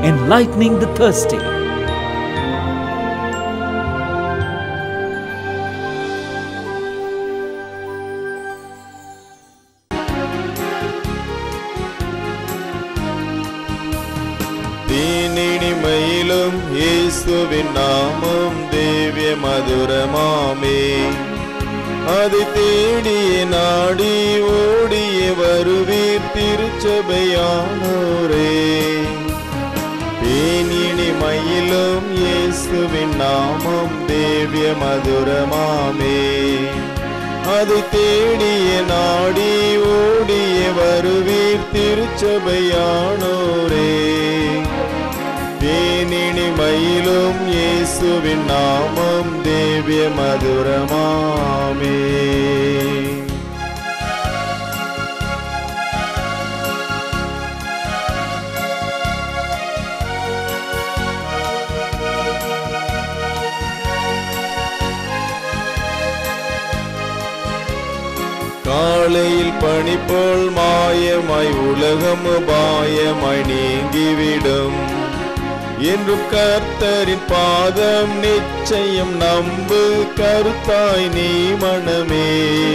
enlightening the thirsty. தீனினிமையிலும் இயேசுவின் நாமம் தேவிய மதுரமாமே அது தேடிய நாடி ஓடிய வருவீர் திருச்சபையானோரே தேனினிமையிலும் இயேசுவின் நாமம் தேவிய மதுரமாமே அது தேடிய நாடி ஓடிய வருவீர் திருச்சபையானோரே தேனினிமையிலும் இயேசுவின் நாமம் தேவிய மதுரமாமே காலையில் பனிப்போல் மாயமாய் உலகம் பாயமாய் நீங்கிவிடும் என்றும் கர்த்தரின் பாதம் நிச்சயம் நம்பு கருத்தாய் நீ மனமே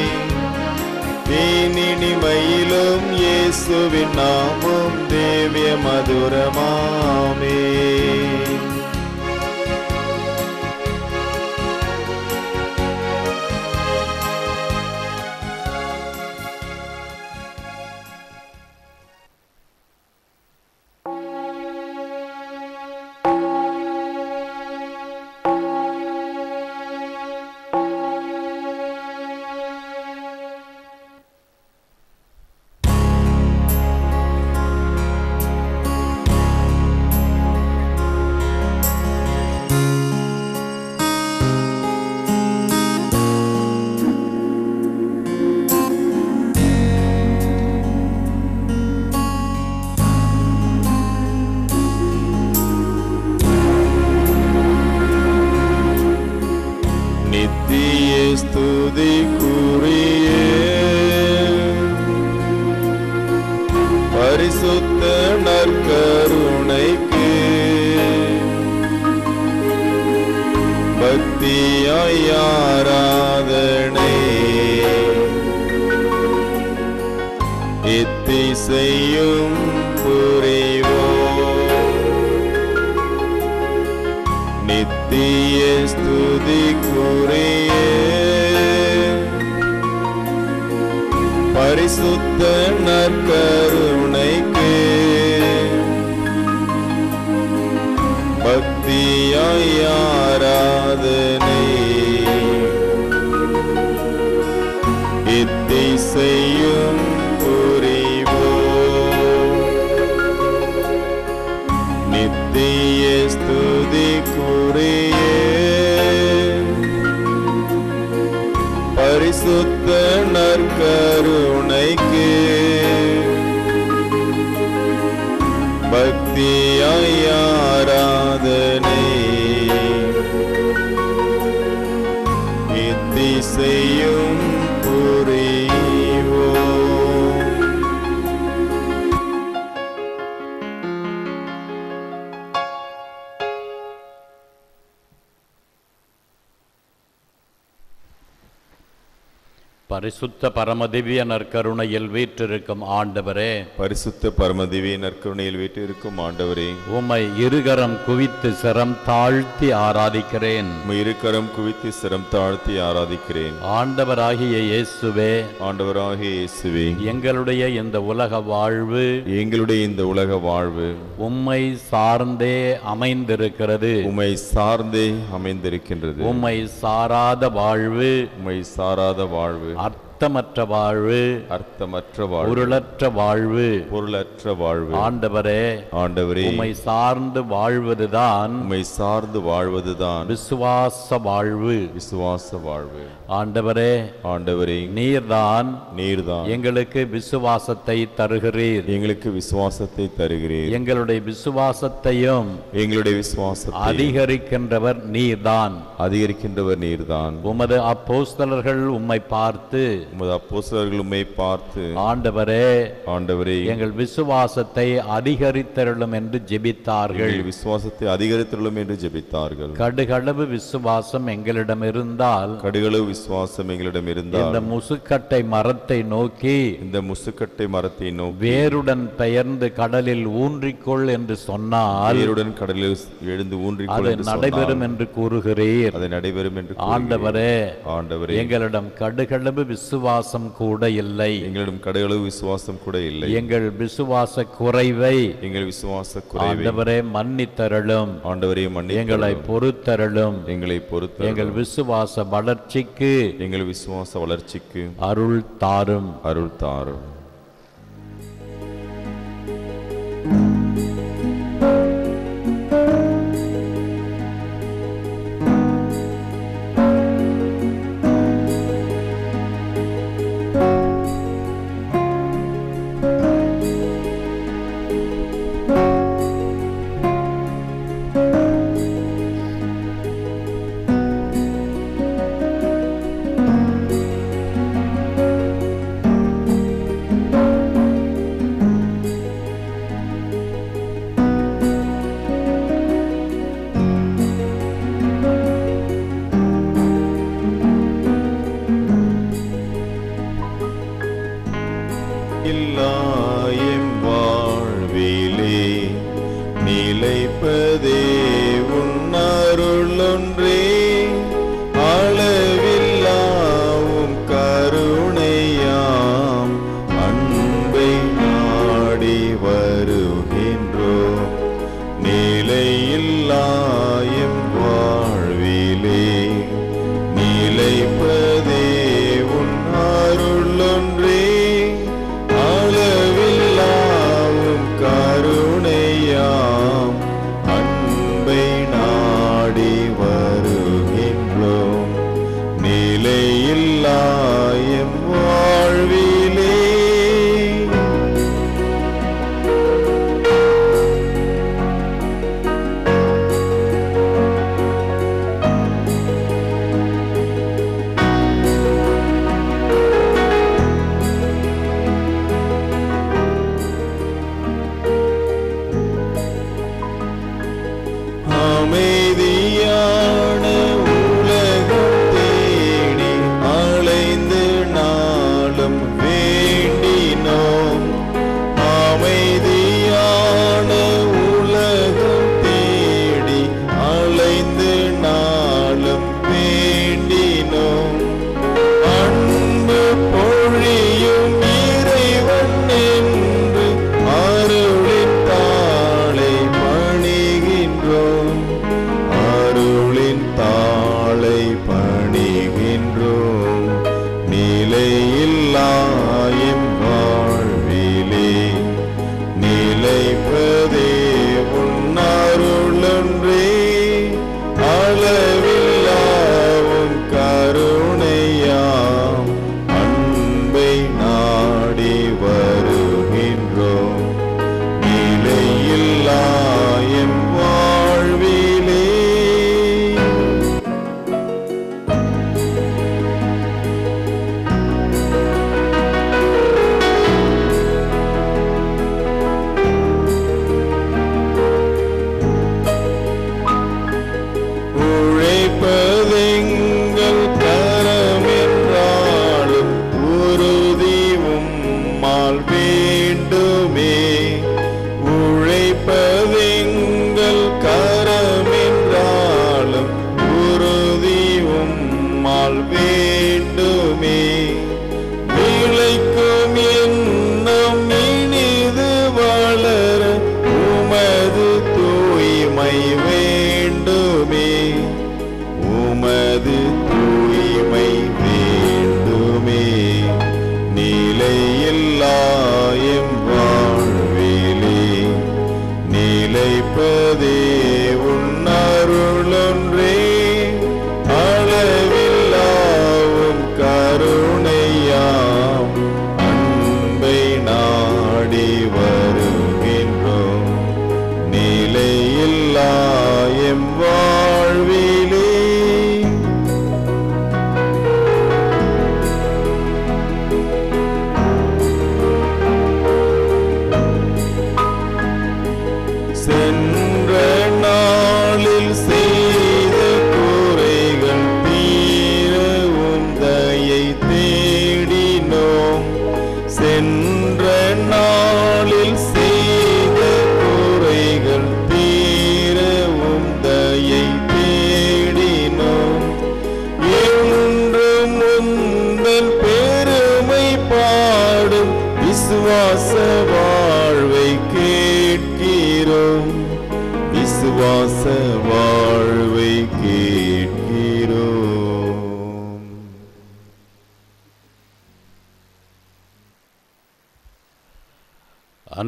தேனினிமையிலும் இயேசுவின் நாமம் தேவிய மதுரமாமே நித்திய ஸ்துதிக்குரிய பரிசுத்த நற்கருணைக்கு பக்தியாய் ஆராதனை எத்திசையும் புரிவோம் நித்திய ஸ்துதிக்குரிய பரிசுத்த நற்கருணைக்கு பக்தியாய் ஆராதனை இத்திசையும் புரிவோம் நித்திய ஸ்துதிக்குரிய பரிசுத்த நற்கருணைக்கு பக்தியாய் ஆராதனை இத்திசையும் புரிவோம் பரிசுத்த பரமதிவ்ய நற்கருணையில் வீற்றிருக்கும் ஆண்டவரே பரிசுத்த பரமதிவே நற்கருணையில் வீட்டிருக்கும் ஆண்டவரே உம்மை இருகரம் குவித்து சிரம் தாழ்த்தி ஆராதிக்கிறேன் உம்மை இருக்கரம் குவித்து சிரம் தாழ்த்தி ஆராதிக்கிறேன் ஆண்டவராகிய இயேசுவே ஆண்டவராகிய இயேசுவே எங்களுடைய இந்த உலக வாழ்வு எங்களுடைய இந்த உலக வாழ்வு உம்மை சார்ந்தே அமைந்திருக்கிறது உம்மை சார்ந்தே அமைந்திருக்கின்றது உம்மை சாராத வாழ்வு உம்மை சாராத வாழ்வு அர்த்தமற்ற வாழ்வு அர்த்தமற்ற வாழ்வு பொருளற்ற வாழ்வு பொருளற்ற வாழ்வு ஆண்டவரே ஆண்டவரே உம்மை சார்ந்து வாழ்வதுதான் உம்மை சார்ந்து வாழ்வதுதான் விசுவாச வாழ்வு விசுவாச வாழ்வு ஆண்டவரே ஆண்டவரே நீர்தான் நீர்தான் எங்களுக்கு விசுவாசத்தை தருகிறீர் எங்களுக்கு விசுவாசத்தை தருகிறீர் எங்களுடைய விசுவாசத்தையும் எங்களுடைய விசுவாசத்தை அதிகரிக்கின்றவர் நீர்தான் அதிகரிக்கின்றவர் நீர்தான் உமது அப்போஸ்தலர்கள் உம்மை பார்த்து உமது அப்போஸ்தலர்கள் உம்மை பார்த்து ஆண்டவரே ஆண்டவரே எங்கள் விசுவாசத்தை அதிகரித்தருளும் என்று ஜெபித்தார்கள் எங்கள் விசுவாசத்தை அதிகரித்துள்ளோம் என்று ஜெபித்தார்கள் கடுகளவு விசுவாசம் எங்களிடம் இருந்தால் கடுகளவு விசுவாசம் எங்களிடம் இந்த இருந்தால் முசுக்கட்டை மரத்தை நோக்கி இந்த முசுக்கட்டை மரத்தை நோக்கி வேருடன் பெயர்ந்து கடலில் ஊன்றிக்கொள் என்று சொன்னால் வேருடன் கடலில் எழுந்து ஊன்றிக்கொள் அது என்று நடைபெறும் சொன்னார். என்று கூறுகிறீர் அது நடைபெறும் என்று கூறுகிறீர். ஆண்டவரே ஆண்டவரே எங்களிடம் கடுகளவு விசுவாசம் கூட இல்லை எங்களிடம் கடுகளவு விசுவாசம் கூட இல்லை எங்கள் விசுவாச குறைவை எங்கள் விசுவாச குறைவை ஆண்டவரே மன்னித்தருளும் ஆண்டவரே மன்னித்தருளும். எங்களை பொறுத்தருளும் எங்களை பொறுத்து எங்கள் விசுவாச வளர்ச்சிக்கு எங்கள் விசுவாச வளர்ச்சிக்கு அருள் தாரும் அருள் தாரும் இல்லாயம் வாழ்விலே நிலைப்பதே உன்னருளொன்றே அளவில்லாவும் கருணையாம் அன்பை நாடி வருகின்றோம் நிலையில்லாயம் வாழ்விலே நிலைப்பதே உன் அருளொன்றே அளவில்லாவும் கருணையாம் அன்பை நாடி வருகின்றோம் நிலையில்லாயம் வாழ்விலே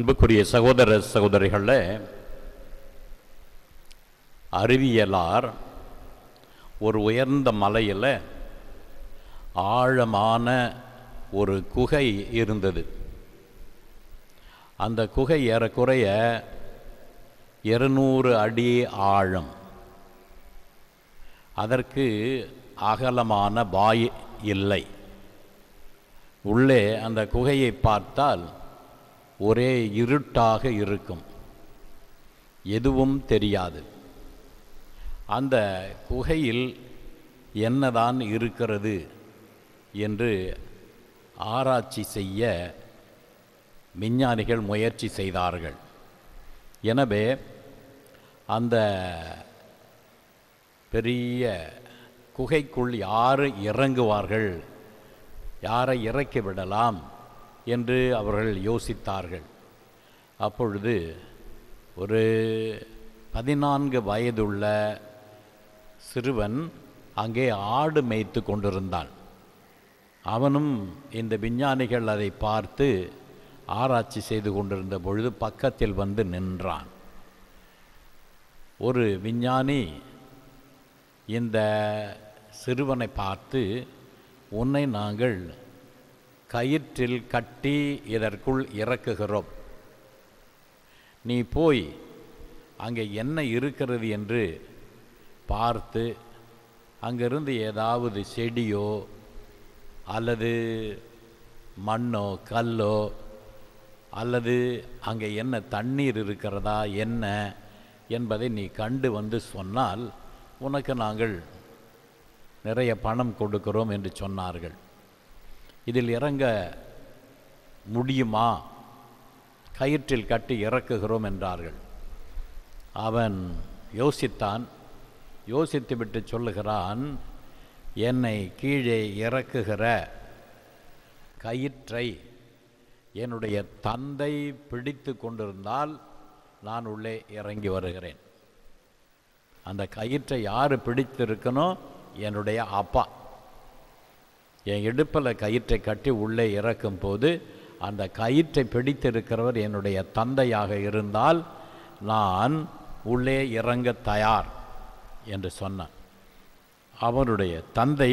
அன்புக்குரிய சகோதர சகோதரிகளே அறிவியலார் ஒரு உயர்ந்த மலையில் ஆழமான ஒரு குகை இருந்தது அந்த குகை ஏறக்குறைய இருநூறு அடி ஆழம் அதற்கு அகலமான வாய் இல்லை உள்ளே அந்த குகையை பார்த்தால் ஒரே இருட்டாக இருக்கும் எதுவும் தெரியாது அந்த குகையில் என்னதான் இருக்கிறது என்று ஆராய்ச்சி செய்ய விஞ்ஞானிகள் முயற்சி செய்தார்கள் எனவே அந்த பெரிய குகைக்குள் யார் இறங்குவார்கள் யாரை இறக்கி விடலாம் என்று அவர்கள் யோசித்தார்கள் அப்பொழுது ஒரு பதினான்கு வயதுள்ள சிறுவன் அங்கே ஆடு மேய்த்து கொண்டிருந்தான் அவனும் இந்த விஞ்ஞானிகள் அதை பார்த்து ஆராய்ச்சி செய்து கொண்டிருந்த பொழுது பக்கத்தில் வந்து நின்றான் ஒரு விஞ்ஞானி இந்த சிறுவனை பார்த்து உன்னை நாங்கள் கயிற்றில் கட்டி இதற்குள் இறக்குகிறோம் நீ போய் அங்கே என்ன இருக்கிறது என்று பார்த்து அங்கிருந்து ஏதாவது செடியோ அல்லது மண்ணோ கல்லோ அல்லது அங்கே என்ன தண்ணீர் இருக்கிறதா என்ன என்பதை நீ கண்டு வந்து சொன்னால் உனக்கு நாங்கள் நிறைய பணம் கொடுக்கிறோம் என்று சொன்னார்கள் இதில் இறங்க முடியுமா கயிற்றில் கட்டி இறக்குகிறோம் என்றார்கள் அவன் யோசித்தான் யோசித்துவிட்டு சொல்லுகிறான் என்னை கீழே இறக்குகிற கயிற்றை என்னுடைய தந்தை பிடித்து கொண்டிருந்தால் நான் உள்ளே இறங்கி வருகிறேன் அந்த கயிற்றை யார் பிடித்திருக்கணும் என்னுடைய அப்பா என் இடுப்பில் கயிற்றை கட்டி உள்ளே இறக்கும் போது அந்த கயிற்றை பிடித்திருக்கிறவர் என்னுடைய தந்தையாக இருந்தால் நான் உள்ளே இறங்க தயார் என்று சொன்னான் அவனுடைய தந்தை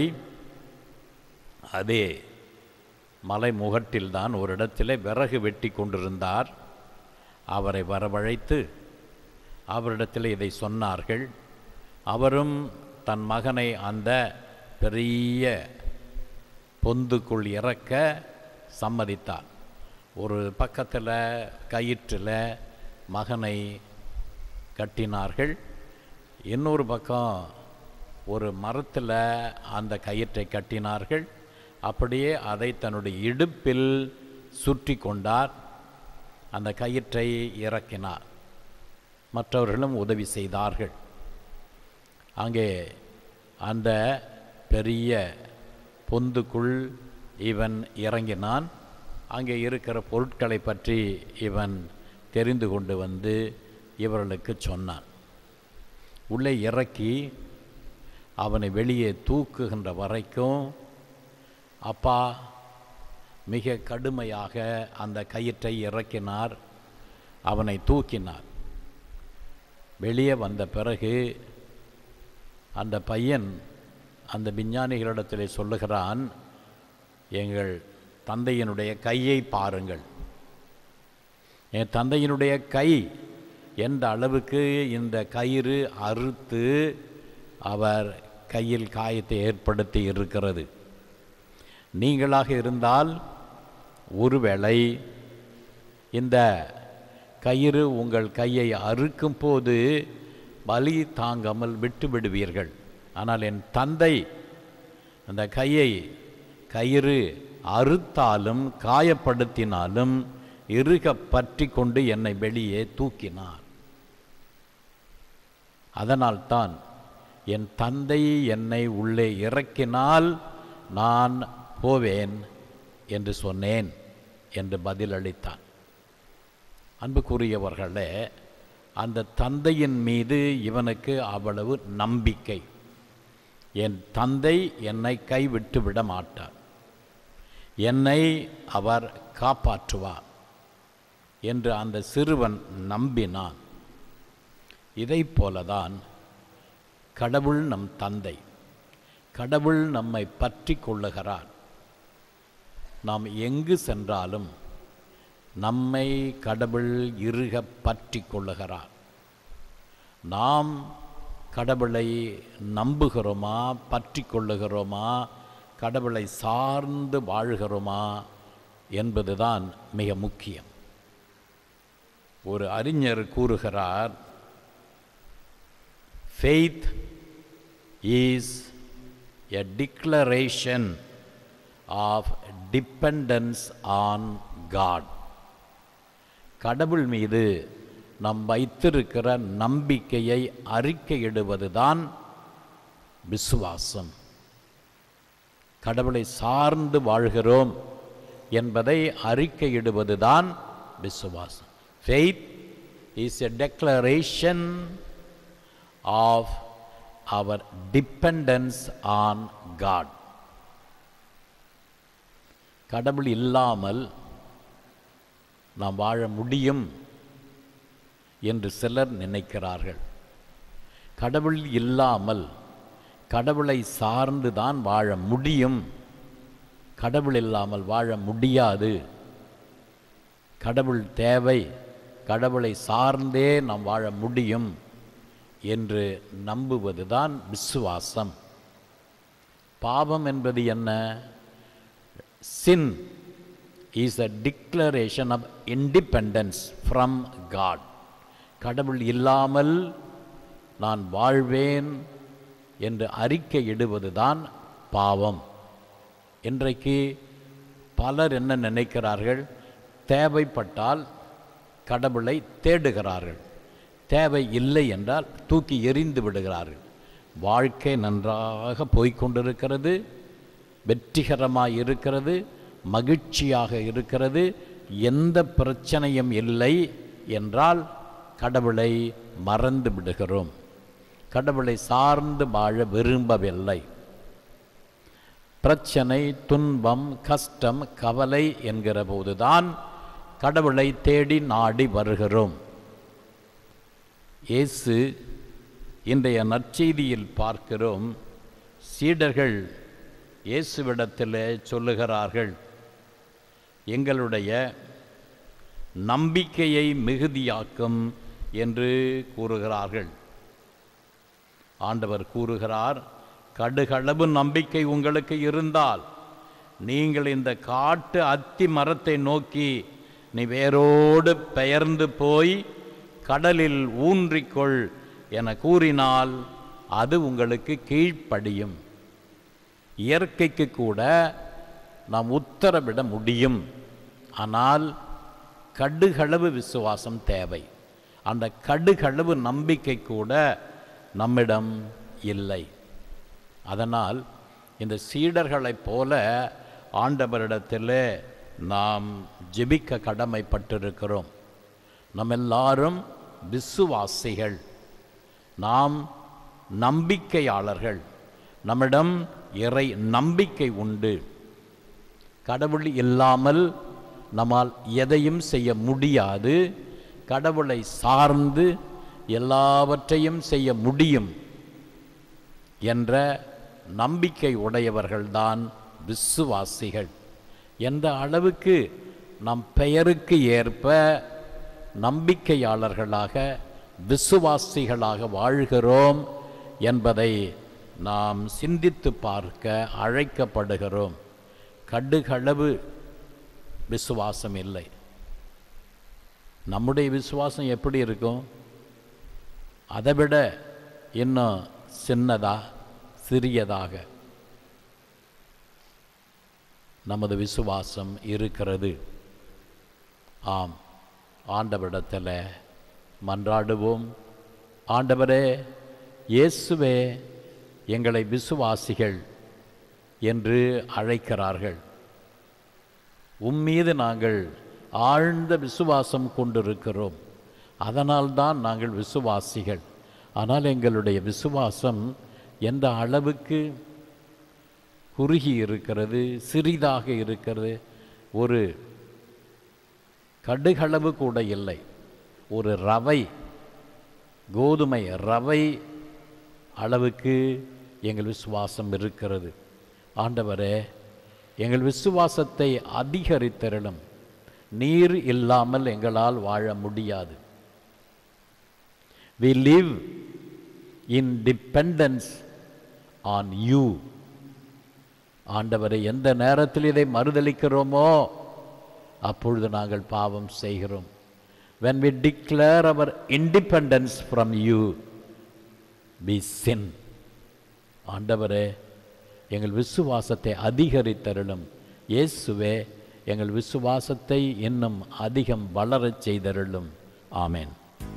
அதே மலை முகட்டில்தான் ஒரு இடத்திலே விறகு வெட்டி கொண்டிருந்தார் அவரை வரவழைத்து அவரிடத்தில் இதை சொன்னார்கள் அவரும் தன் மகனை அந்த பெரிய பொந்துக்குள் இறக்க சம்மதித்தார் ஒரு பக்கத்தில் கயிற்றில் மகனை கட்டினார்கள் இன்னொரு பக்கம் ஒரு மரத்தில் அந்த கயிற்றை கட்டினார்கள் அப்படியே அதை தன்னுடைய இடுப்பில் சுற்றி கொண்டார் அந்த கயிற்றை இறக்கினார் மற்றவர்களும் உதவி செய்தார்கள் அங்கே அந்த பெரிய பொந்துக்குள் இவன் இறங்கினான் அங்கே இருக்கிற பொருட்களை பற்றி இவன் தெரிந்து கொண்டு வந்து இவர்களுக்கு சொன்னான் உள்ளே இறக்கி அவனை வெளியே தூக்குகின்ற வரைக்கும் அப்பா மிக கடுமையாக அந்த கயிற்றை இறக்கினார் அவனை தூக்கினார் வெளியே வந்த பிறகு அந்த பையன் அந்த விஞ்ஞானிகளிடத்திலே சொல்லுகிறான் எங்கள் தந்தையினுடைய கையை பாருங்கள் என் தந்தையினுடைய கை எந்த அளவுக்கு இந்த கயிறு அறுத்து அவர் கையில் காயத்தை ஏற்படுத்தி இருக்கிறது நீங்களாக இருந்தால் ஒருவேளை இந்த கயிறு உங்கள் கையை அறுக்கும் போது வலி தாங்காமல் விட்டு விடுவீர்கள் ஆனால் என் தந்தை அந்த கையை கயிறு அறுத்தாலும் காயப்படுத்தினாலும் இறுக பற்றி கொண்டு என்னை வெளியே தூக்கினார் அதனால்தான் என் தந்தை என்னை உள்ளே இறக்கினால் நான் போவேன் என்று சொன்னேன் என்று பதிலளித்தான் அன்புக்குரியவர்களே அந்த தந்தையின் மீது இவனுக்கு அவ்வளவு நம்பிக்கை என் தந்தை என்னை கைவிட்டு விட மாட்டார் என்னை அவர் காப்பாற்றுவார் என்று அந்த சிறுவன் நம்பினான் இதைப் போலதான் கடவுள் நம் தந்தை கடவுள் நம்மை பற்றி கொள்ளுகிறார் நாம் எங்கு சென்றாலும் நம்மை கடவுள் இறுக பற்றி கொள்ளுகிறார் நாம் கடவுளை நம்புகிறோமா பற்றி கொள்ளுகிறோமா கடவுளை சார்ந்து வாழ்கிறோமா என்பதுதான் மிக முக்கியம் ஒரு அறிஞர் கூறுகிறார் faith is a declaration of dependence on God கடவுள் மீது நாம் வைத்திருக்கிற நம்பிக்கையை அறிக்கையிடுவதுதான் விசுவாசம் கடவுளை சார்ந்து வாழ்கிறோம் என்பதை அறிக்கையிடுவதுதான் விசுவாசம் faith is a declaration of our dependence on God கடவுள் இல்லாமல் நாம் வாழ முடியும் என்று சிலர் நினைக்கிறார்கள் கடவுள் இல்லாமல் கடவுளை சார்ந்து தான் வாழ முடியும் கடவுள் இல்லாமல் வாழ முடியாது கடவுள் தேவை கடவுளை சார்ந்தே நாம் வாழ முடியும் என்று நம்புவதுதான் விசுவாசம் பாவம் என்பது என்ன sin is a declaration of independence from God கடவுள் இல்லாமல் நான் வாழ்வேன் என்று அறிக்கையிடுவதுதான் பாவம் இன்றைக்கு பலர் என்ன நினைக்கிறார்கள் தேவைப்பட்டால் கடவுளை தேடுகிறார்கள் தேவை இல்லை என்றால் தூக்கி எறிந்து விடுகிறார்கள் வாழ்க்கை நன்றாக போய்க்கொண்டிருக்கிறது வெற்றிகரமாக இருக்கிறது மகிழ்ச்சியாக இருக்கிறது எந்த பிரச்சனையும் இல்லை என்றால் கடவுளை மறந்து விடுகிறோம் கடவுளை சார்ந்து வாழ விரும்பவில்லை பிரச்சனை துன்பம் கஷ்டம் கவலை என்கிற போதுதான் கடவுளை தேடி நாடி வருகிறோம் இயேசு இன்றைய நற்செய்தியில் பார்க்கிறோம் சீடர்கள் இயேசுவிடத்தில் சொல்லுகிறார்கள் எங்களுடைய நம்பிக்கையை மிகுதியாக்கும் என்று கூறுகிறார்கள் ஆண்டவர் கூறுகிறார் கடுகளவு நம்பிக்கை உங்களுக்கு இருந்தால் நீங்கள் இந்த காட்டு அத்தி மரத்தை நோக்கி நீ வேரோடு பெயர்ந்து போய் கடலில் ஊன்றிக்கொள் என கூறினால் அது உங்களுக்கு கீழ்ப்படியும் இயற்கைக்கு கூட நாம் உத்தரவிட முடியும் ஆனால் கடுகளவு விசுவாசம் தேவை அந்த கடுகளவு நம்பிக்கை கூட நம்மிடம் இல்லை அதனால் இந்த சீடர்களைப் போல ஆண்டவரிடத்தில் நாம் ஜெபிக்க கடமைப்பட்டிருக்கிறோம் நம்ம எல்லாரும் விசுவாசிகள் நாம் நம்பிக்கையாளர்கள் நம்மிடம் இறை நம்பிக்கை உண்டு கடவுள் இல்லாமல் நம்மால் எதையும் செய்ய முடியாது கடவுளை சார்ந்து எல்லாவற்றையும் செய்ய முடியும் என்ற நம்பிக்கை உடையவர்கள்தான் விசுவாசிகள் எந்த அளவுக்கு நம் பெயருக்கு ஏற்ப நம்பிக்கையாளர்களாக விசுவாசிகளாக வாழ்கிறோம் என்பதை நாம் சிந்தித்து பார்க்க அழைக்கப்படுகிறோம் கடுகளவு விசுவாசம் இல்லை நம்முடைய விசுவாசம் எப்படி இருக்கும் அதை விட இன்னும் சின்னதா சிறியதாக நமது விசுவாசம் இருக்கிறது ஆம் ஆண்டவரிடத்தில் மன்றாடுவோம் ஆண்டவரே இயேசுவே எங்களை விசுவாசிகள் என்று அழைக்கிறார்கள் உம்மீது நாங்கள் ஆழ்ந்த விசுவாசம் கொண்டிருக்கிறோம் அதனால்தான் நாங்கள் விசுவாசிகள் ஆனால் எங்களுடைய விசுவாசம் எந்த அளவுக்கு குறுகி இருக்கிறது சிறிதாக இருக்கிறது ஒரு கடுகளவு கூட இல்லை ஒரு ரவை கோதுமை ரவை அளவுக்கு எங்கள் விசுவாசம் இருக்கிறது ஆண்டவரே எங்கள் விசுவாசத்தை அதிகரித்தருளும் நீர் இல்லாமல் எங்களால் வாழ முடியாது we live in dependence on you ஆண்டவரை எந்த நேரத்தில் இதை மறுதலிக்கிறோமோ அப்பொழுது நாங்கள் பாவம் செய்கிறோம் when we declare our independence from you we sin ஆண்டவரே எங்கள் விசுவாசத்தை அதிகரித்தருளும் இயேசுவே எங்கள் விசுவாசத்தை இன்னும் அதிகம் வளரச் செய்தருளும் ஆமென்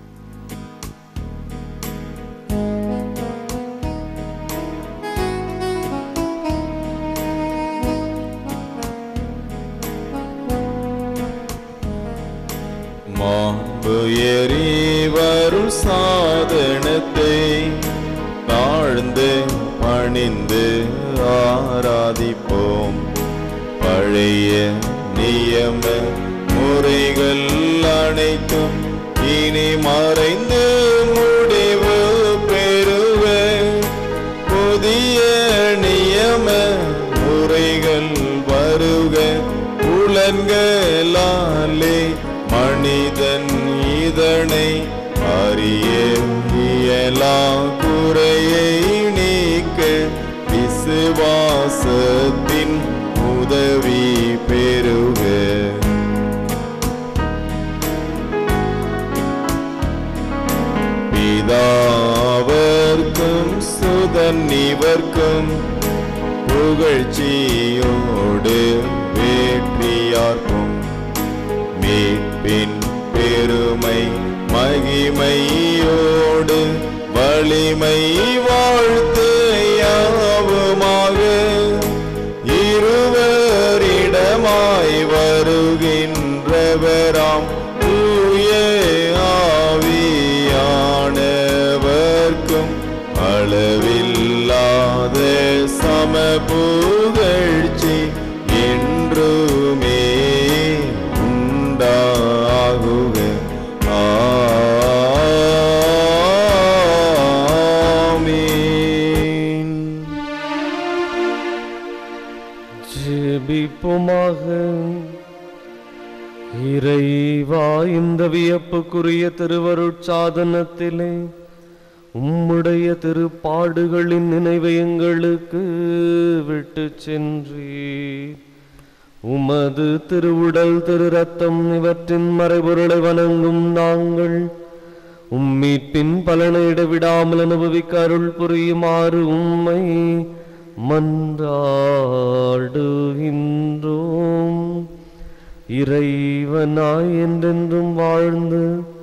மாண்பு எறிவருள் சாதனத்தை தாழ்ந்து பணிந்து ஆராதிப்போம் பழைய நியம முறைகள் அனைத்தும் இனி மறைந்து முடிவு பெறுவ புதிய நியம முறைகள் வருக புலன்களாலே மனிதன் இதனை அறிய இயலா குறையை நீக்க விசுவாசத்தின் உதவி பெறுக பிதாவர்க்கும் சுதன் இவர்க்கும் புகழ்ச்சியோடு வேற்றியார்க்கும் மீட்பின் பெருமை மகிமையோடு வலிமை வாழ்த்து யாவுமாக இருவரிடமாய் வருகின்றவராம் தூய ஆவியானவர்க்கும் அளவில்லாத சம புகழ்ச்சி என்றுமே உண்டாகுக ஆமீன் ஜெபிப்போமாக இறைவா இந்த வியப்புக்குரிய திருவருட்சாதனத்திலே உம்முடைய திருப்பாடுகளின் நினைவை எங்களுக்கு விட்டு சென்றீர் உமது திருவுடல் திரு ரத்தம் இவற்றின் மறைபொருளை வணங்கும் நாங்கள் உம்மீட்பின் பலனை இடைவிடாமல் அனுபவிக்க அருள் புரியுமாறு உம்மை மன்றாடுகின்றோம் இறைவனாய் என்றென்றும் வாழ்ந்து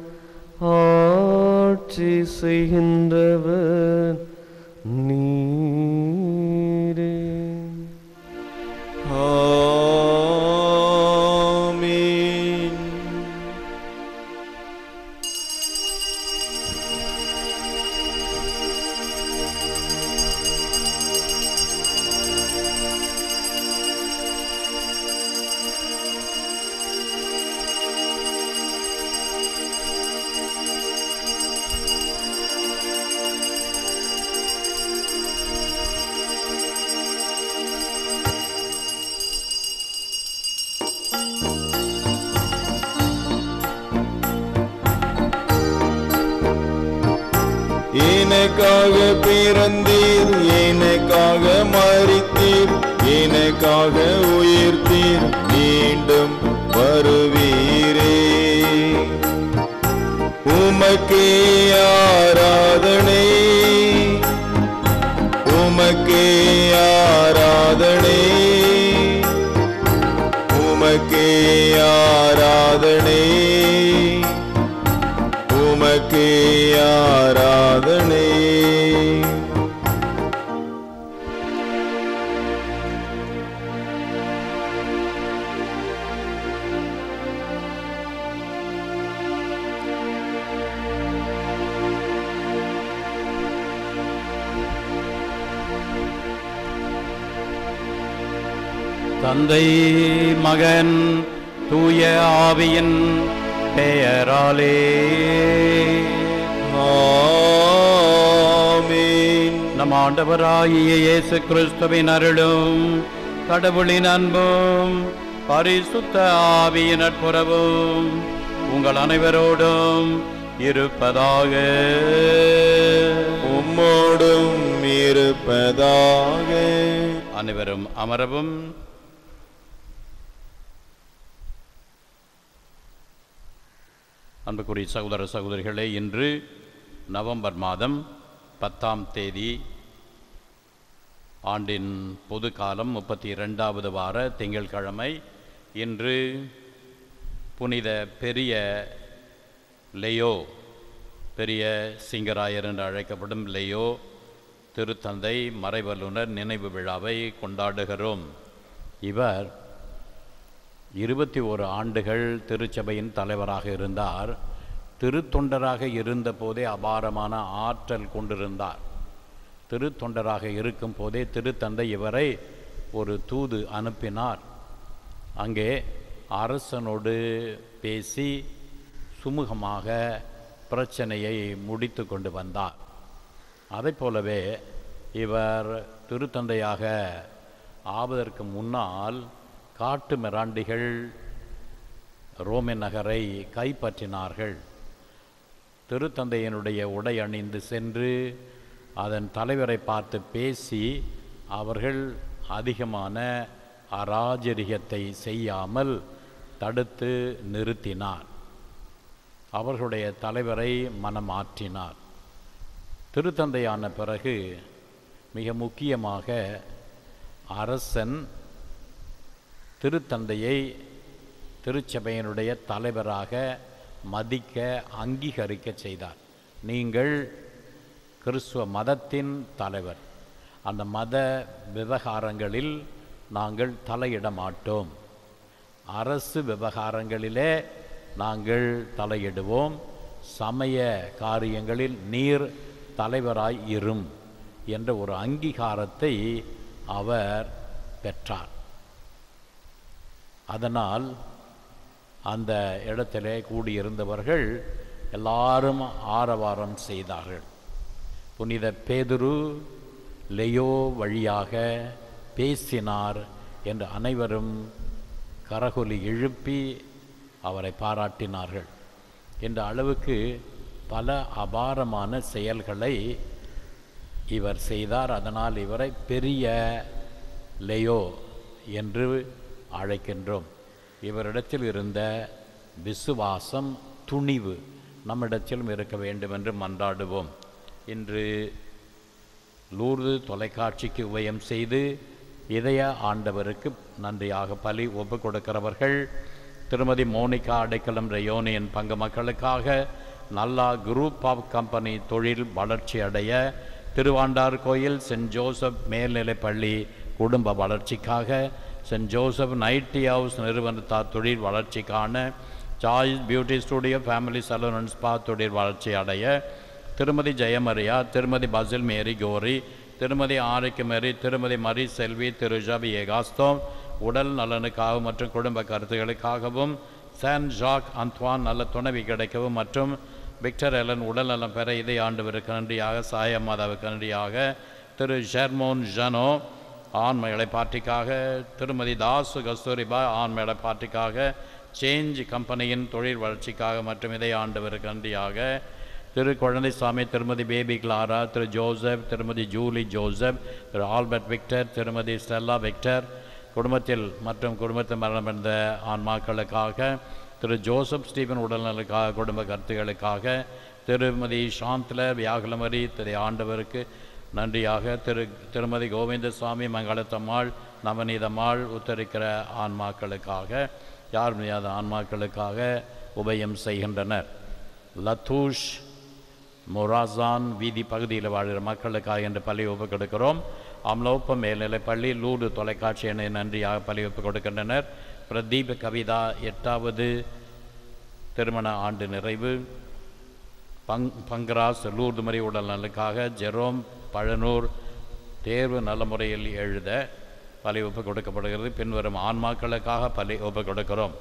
ஆட்சி செய்கின்றவர் நீரே ஆமீன் எனக்காக பிறந்தீர் எனக்காக மறித்தீர் எனக்காக உயிர்த்தீர் மீண்டும் வருவீரே உமக்கே ஆராதனை உமக்கே ஆராதனை உமக்கே ஆராதனை உமக்கே ஆராதனை தந்தை மகன் தூய ஆவியின் பெயராலே ஆமென் நம் ஆண்டவராகிய இயேசு கிறிஸ்துவின் அருளும் கடவுளின் அன்பும் பரிசுத்த ஆவியின் நட்புறவும் உங்கள் அனைவரோடும் இருப்பதாக உம்மோடும் இருப்பதாக அனைவரும் அமரவும் அன்புக்குரிய சகோதர சகோதரிகளே இன்று நவம்பர் மாதம் பத்தாம் தேதி ஆண்டின் பொது காலம் முப்பத்தி இரண்டாவது வார திங்கட்கிழமை இன்று புனித பெரிய லெயோ பெரிய சிங்கராயர் என்று அழைக்கப்படும் லெயோ திருத்தந்தை மறைவல்லுனர் நினைவு விழாவை கொண்டாடுகிறோம் இவர் இருபத்தி ஓரு ஆண்டுகள் திருச்சபையின் தலைவராக இருந்தார் திருத்தொண்டராக இருந்தபோதே அபாரமான ஆற்றல் கொண்டிருந்தார் திருத்தொண்டராக இருக்கும் போதே திருத்தந்தை இவரை ஒரு தூது அனுப்பினார் அங்கே அரசனோடு பேசி சுமூகமாக பிரச்சனையை முடித்து கொண்டு வந்தார் அதைப் போலவே இவர் திருத்தந்தையாக ஆவதற்கு முன்னால் காட்டு மிராண்டிகள் ரோமன் நகரை கைப்பற்றினார்கள் திருத்தந்தையினுடைய உடை அணிந்து சென்று அதன் தலைவரை பார்த்து பேசி அவர்கள் அதிகமான அராஜரிகத்தை செய்யாமல் தடுத்து நிறுத்தினார் அவர்களுடைய தலைவரை மனமாற்றினார் திருத்தந்தையான பிறகு மிக முக்கியமாக அரசன் திருத்தந்தையை திருச்சபையினுடைய தலைவராக மதிக்க அங்கீகரிக்க செய்தார் நீங்கள் கிறிஸ்துவ மதத்தின் தலைவர் அந்த மத விவகாரங்களில் நாங்கள் தலையிட மாட்டோம் அரசு விவகாரங்களிலே நாங்கள் தலையிடுவோம் சமய காரியங்களில் நீர் தலைவராய் இரும் என்ற ஒரு அங்கீகாரத்தை அவர் பெற்றார் அதனால் அந்த இடத்திலே கூடியிருந்தவர்கள் எல்லாரும் ஆரவாரம் செய்தார்கள் புனித பேதுரு லெயோ வழியாக பேசினார் என்று அனைவரும் கரகொலி எழுப்பி அவரை பாராட்டினார்கள் என்ற அளவுக்கு பல அபாரமான செயல்களை இவர் செய்தார் அதனால் இவரை பெரிய லெயோ என்று அழைக்கின்றோம் இவரிடத்தில் இருந்த விசுவாசம் துணிவு நம்மிடத்திலும் இருக்க வேண்டும் என்று மன்றாடுவோம் இன்று லூர்து தொலைக்காட்சிக்கு உபயம் செய்து இதய ஆண்டவருக்கு நன்றியாக பலி ஒப்பு கொடுக்கிறவர்கள் திருமதி மோனிகா அடைக்கலம் ரயோனியின் பங்கு மக்களுக்காக நல்லா குரூப் ஆஃப் கம்பெனி தொழில் வளர்ச்சி அடைய திருவாண்டார் கோயில் சென்ட் ஜோசப் மேல்நிலைப் பள்ளி குடும்ப வளர்ச்சிக்காக சென்ட் ஜோசப் நைட்டி ஹவுஸ் நிறுவனத்தார் தொழில் வளர்ச்சிக்கான choice beauty studio family salon and spa தொழில் வளர்ச்சி அடைய திருமதி ஜெயமரியா திருமதி பசில் மேரி கோரி திருமதி ஆரோக்கிய மேரி திருமதி மரி செல்வி திரு ஜபி ஏகாஸ்தோம் உடல் நலனுக்காக மற்றும் குடும்ப கருத்துகளுக்காகவும் சான் ஜாக் அந்த்வான் நல்ல துணைவி கிடைக்கவும் மற்றும் விக்டர் எலன் உடல் நலம் பெற இதை ஆண்டவருக்கு நன்றியாக சாய மாதாவுக்கு நன்றியாக திரு ஷெர்மோன் ஜனோ ஆண்மைகளை பார்ட்டிக்காக திருமதி தாசு கஸ்தூரிபா ஆண்மைகளை பார்ட்டிக்காக சேஞ்ச் கம்பெனியின் தொழில் வளர்ச்சிக்காக மற்றும் இதை ஆண்டவருக்கு நன்றியாக திரு குழந்தைசாமி திருமதி பேபி கிளாரா திரு ஜோசப் திருமதி ஜூலி ஜோசப் திரு ஆல்பர்ட் விக்டர் திருமதி ஸ்டெல்லா விக்டர் குடும்பத்தில் மற்றும் குடும்பத்தில் மரணமடைந்த ஆன்மாக்களுக்காக திரு ஜோசப் ஸ்டீபன் உடல்நலுக்காக குடும்ப கருத்துகளுக்காக திருமதி சாந்தில வியாகுலமரி திரு ஆண்டவருக்கு நன்றியாக திரு திருமதி கோவிந்தசாமி மங்களத்தம்மாள் நவநீதம்மாள் உத்தரிக்கிற ஆன்மாக்களுக்காக யார் முடியாத ஆன்மாக்களுக்காக உபயம் செய்கின்றனர் லத்தூஷ் மொராசான் வீதி பகுதியில் வாழ்கிற மக்களுக்காக என்று பள்ளி ஒப்பு கொடுக்கிறோம் அம்லோப்ப மேல்நிலைப் பள்ளி லூடு தொலைக்காட்சி என நன்றியாக பள்ளி ஒப்பு கொடுக்கின்றனர் பிரதீப் கவிதா எட்டாவது திருமண ஆண்டு நிறைவு பங் பங்கராஸ் லூர்து மறி உடல் நலுக்காக ஜெரோம் பழனூர் தேர்வு நல்ல முறையில் எழுத பலி ஒப்பு கொடுக்கப்படுகிறது பின்வரும் ஆன்மாக்களுக்காக பலி ஒப்பு கொடுக்கிறோம்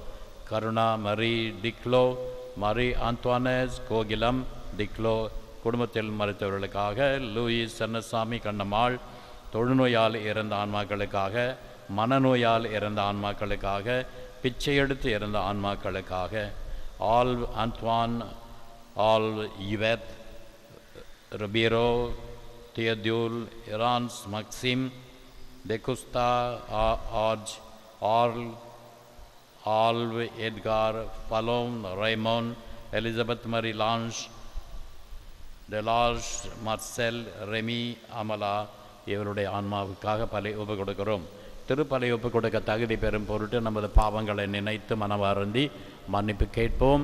கருணா மரி டிக்லோ மரி ஆந்த்வானஸ் கோகிலம் டிக்லோ குடும்பத்தில் மறைத்தவர்களுக்காக லூயிஸ் சன்னசாமி கண்ணம்மாள் தொழுநோயால் இறந்த ஆன்மாக்களுக்காக மனநோயால் இறந்த ஆன்மாக்களுக்காக பிச்சை எடுத்து இறந்த ஆன்மாக்களுக்காக ஆல் அந்த்வான் ஆல் Yves Ribeiro, Theodule, Irans, Maxim, De Costa, A- Arj, Arl, Alv, Edgar, Palom, Raymond, Elizabeth Marie Lange, Delarge, Marcel, Remy, Amala இவருடைய ஆன்மாவுக்காக பலி ஒப்பு கொடுக்கிறோம் திருப்பலி ஒப்பு கொடுக்க தகுதி பெறும் பொருட்டு நமது பாவங்களை நினைத்து மனவாருந்தி மன்னிப்பு கேட்போம்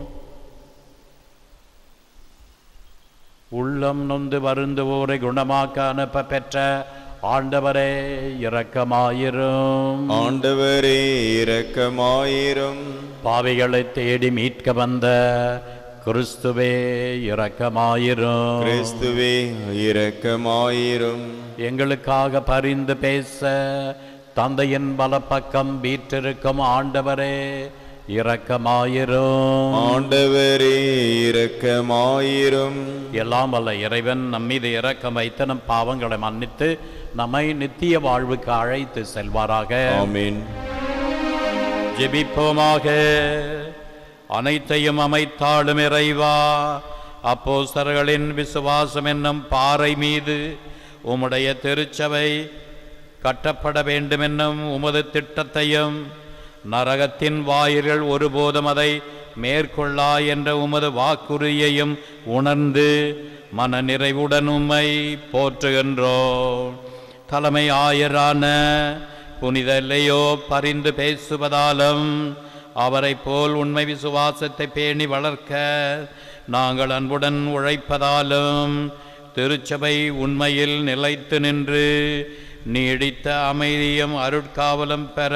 உள்ளம் நொந்து வருந்துவோரை குணமாக்க அனுப்ப பெற்ற ஆண்டவரே இரக்கமாயிரும் ஆண்டவரே இரக்கமாயிரும் பாவிகளை தேடி மீட்க வந்த கிறிஸ்துவே இரக்கமாயிரும் கிறிஸ்துவே இரக்கமாயிரும் எங்களுக்காக பரிந்து பேச தந்தையின் பலப்பக்கம் வீற்றிருக்கும் ஆண்டவரே இரக்கமாயிரும் ஆண்டவரே இரக்கமாயிரும் எல்லாம் வல்ல இறைவன் நம்மீது இரக்கம் வைத்து நம் பாவங்களை மன்னித்து நம்மை நித்திய வாழ்வுக்கு அழைத்து செல்வாராக ஆமென் ஜெபிப்போமாக அனைத்தையும் அமைத்தாளும் இறைவா அப்போஸ்தலர்களின் விசுவாசம் என்னும் பாறை மீது உம்முடைய திருச்சபை கட்டப்பட வேண்டுமென்னும் உமது திட்டத்தையும் நரகத்தின் வாயில்கள் ஒருபோதும் அதை மேற்கொள்ளா என்ற உமது வாக்குறுதியையும் உணர்ந்து மன நிறைவுடன் உம்மை போற்றுகின்றோம் தலைமை ஆயரான புனித இல்லையோ பரிந்து பேசுவதாலும் அவரை போல் உண்மை விசுவாசத்தை பேணி வளர்க்க நாங்கள் அன்புடன் உழைப்பதாலும் திருச்சபை உண்மையில் நிலைத்து நின்று நீடித்த அமைதியும் அருட்காவலும் பெற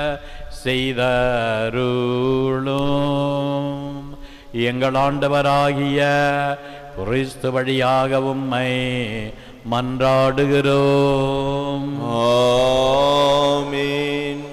செய்தருளும் எங்கள் ஆண்டவராகிய கிறிஸ்து வழியாக உம்மை மன்றாடுகிறோம் ஆமென்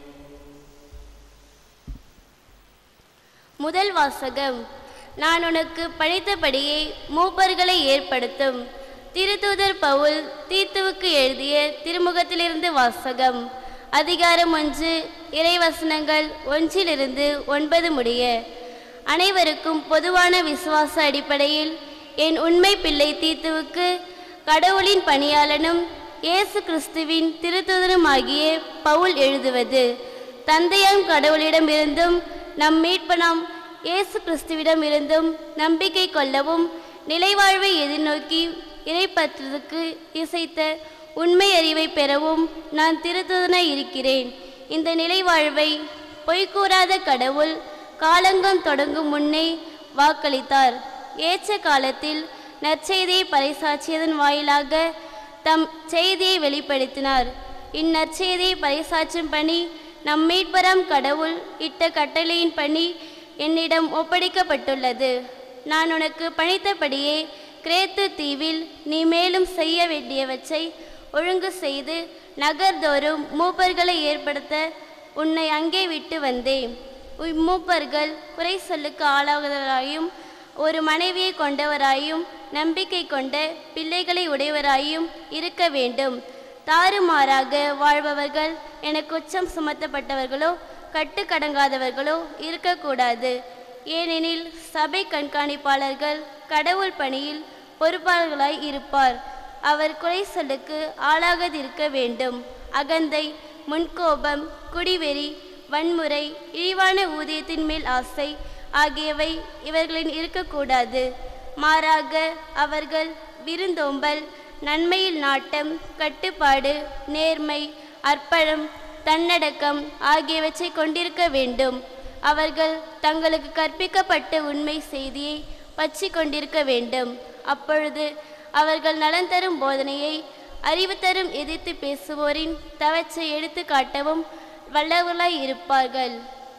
முதல் வாசகம் நான் உனக்கு பணித்தபடியே மூப்பர்களை ஏற்படுத்தும் திருத்தூதர் பவுல் தீத்துவுக்கு எழுதிய திருமுகத்திலிருந்து வாசகம் அதிகாரம் ஒன்று இறைவசனங்கள் ஒன்றிலிருந்து ஒன்பது முடிய அனைவருக்கும் பொதுவான விசுவாச அடிப்படையில் என் உண்மை பிள்ளை தீத்துவுக்கு கடவுளின் பணியாளனும் இயேசு கிறிஸ்துவின் திருத்துதனுமாகிய பவுல் எழுதுவது தந்தையாம் கடவுளிடமிருந்தும் நம் மீட்பனாம் இயேசு கிறிஸ்துவிடம் இருந்தும் நம்பிக்கை கொள்ளவும் நிலைவாழ்வை எதிர்நோக்கி இறைப்பற்றுக்கு இசைத்த உண்மை அறிவை பெறவும் நான் திருத்துதனாய் இருக்கிறேன் இந்த நிலைவாழ்வை பொய்கூறாத கடவுள் காலங்கம் தொடங்கும் முன்னே வாக்களித்தார் ஏற்ற காலத்தில் நற்செய்தியை பறைசாற்றியதன் வாயிலாக தம் செய்தியை வெளிப்படுத்தினார் இந்நற்செய்தியை பறைசாற்றும் பணி நம் மீட்பராம் கடவுள் இட்ட கட்டளையின் பணி என்னிடம் ஒப்படைக்கப்பட்டுள்ளது நான் உனக்கு பணித்தபடியே கிரேத்து தீவில் நீ மேலும் செய்ய வேண்டியவற்றை ஒழுங்கு செய்து நகர்தோறும் மூப்பர்களை ஏற்படுத்த உன்னை அங்கே விட்டு வந்தேன் இம்மூப்பர்கள் குறை சொல்லுக்கு ஆளாகுவதராயும் ஒரு மனைவியை கொண்டவராயும் நம்பிக்கை கொண்ட பிள்ளைகளை உடையவராயும் இருக்க வேண்டும் தாறுமாறாக வாழ்பவர்கள் என குற்றம் சுமத்தப்பட்டவர்களோ கட்டுக்கடங்காதவர்களோ இருக்கக்கூடாது ஏனெனில் சபை கண்காணிப்பாளர்கள் கடவுள் பணியில் பொறுப்பாளர்களாய் இருப்பார் அவர் குறை சொல்லுக்கு ஆளாகாதிருக்க வேண்டும் அகந்தை முன்கோபம் குடிவெறி வன்முறை இழிவான ஊதியத்தின் மேல் ஆசை ஆகியவை இவர்களின் இருக்கக்கூடாது மாறாக அவர்கள் விருந்தோம்பல் நன்மையில் நாட்டம் கட்டுப்பாடு நேர்மை அர்ப்பணம் தன்னடக்கம் ஆகியவற்றை கொண்டிருக்க வேண்டும் அவர்கள் தங்களுக்கு கற்பிக்கப்பட்ட உண்மை செய்தியை பற்றி கொண்டிருக்க வேண்டும் அப்பொழுது அவர்கள் நலன் தரும் போதனையை அறிவு தரும் எதிர்த்து பேசுவோரின் தவற்றை எடுத்து காட்டவும் வல்லவர்களாய் இருப்பார்கள்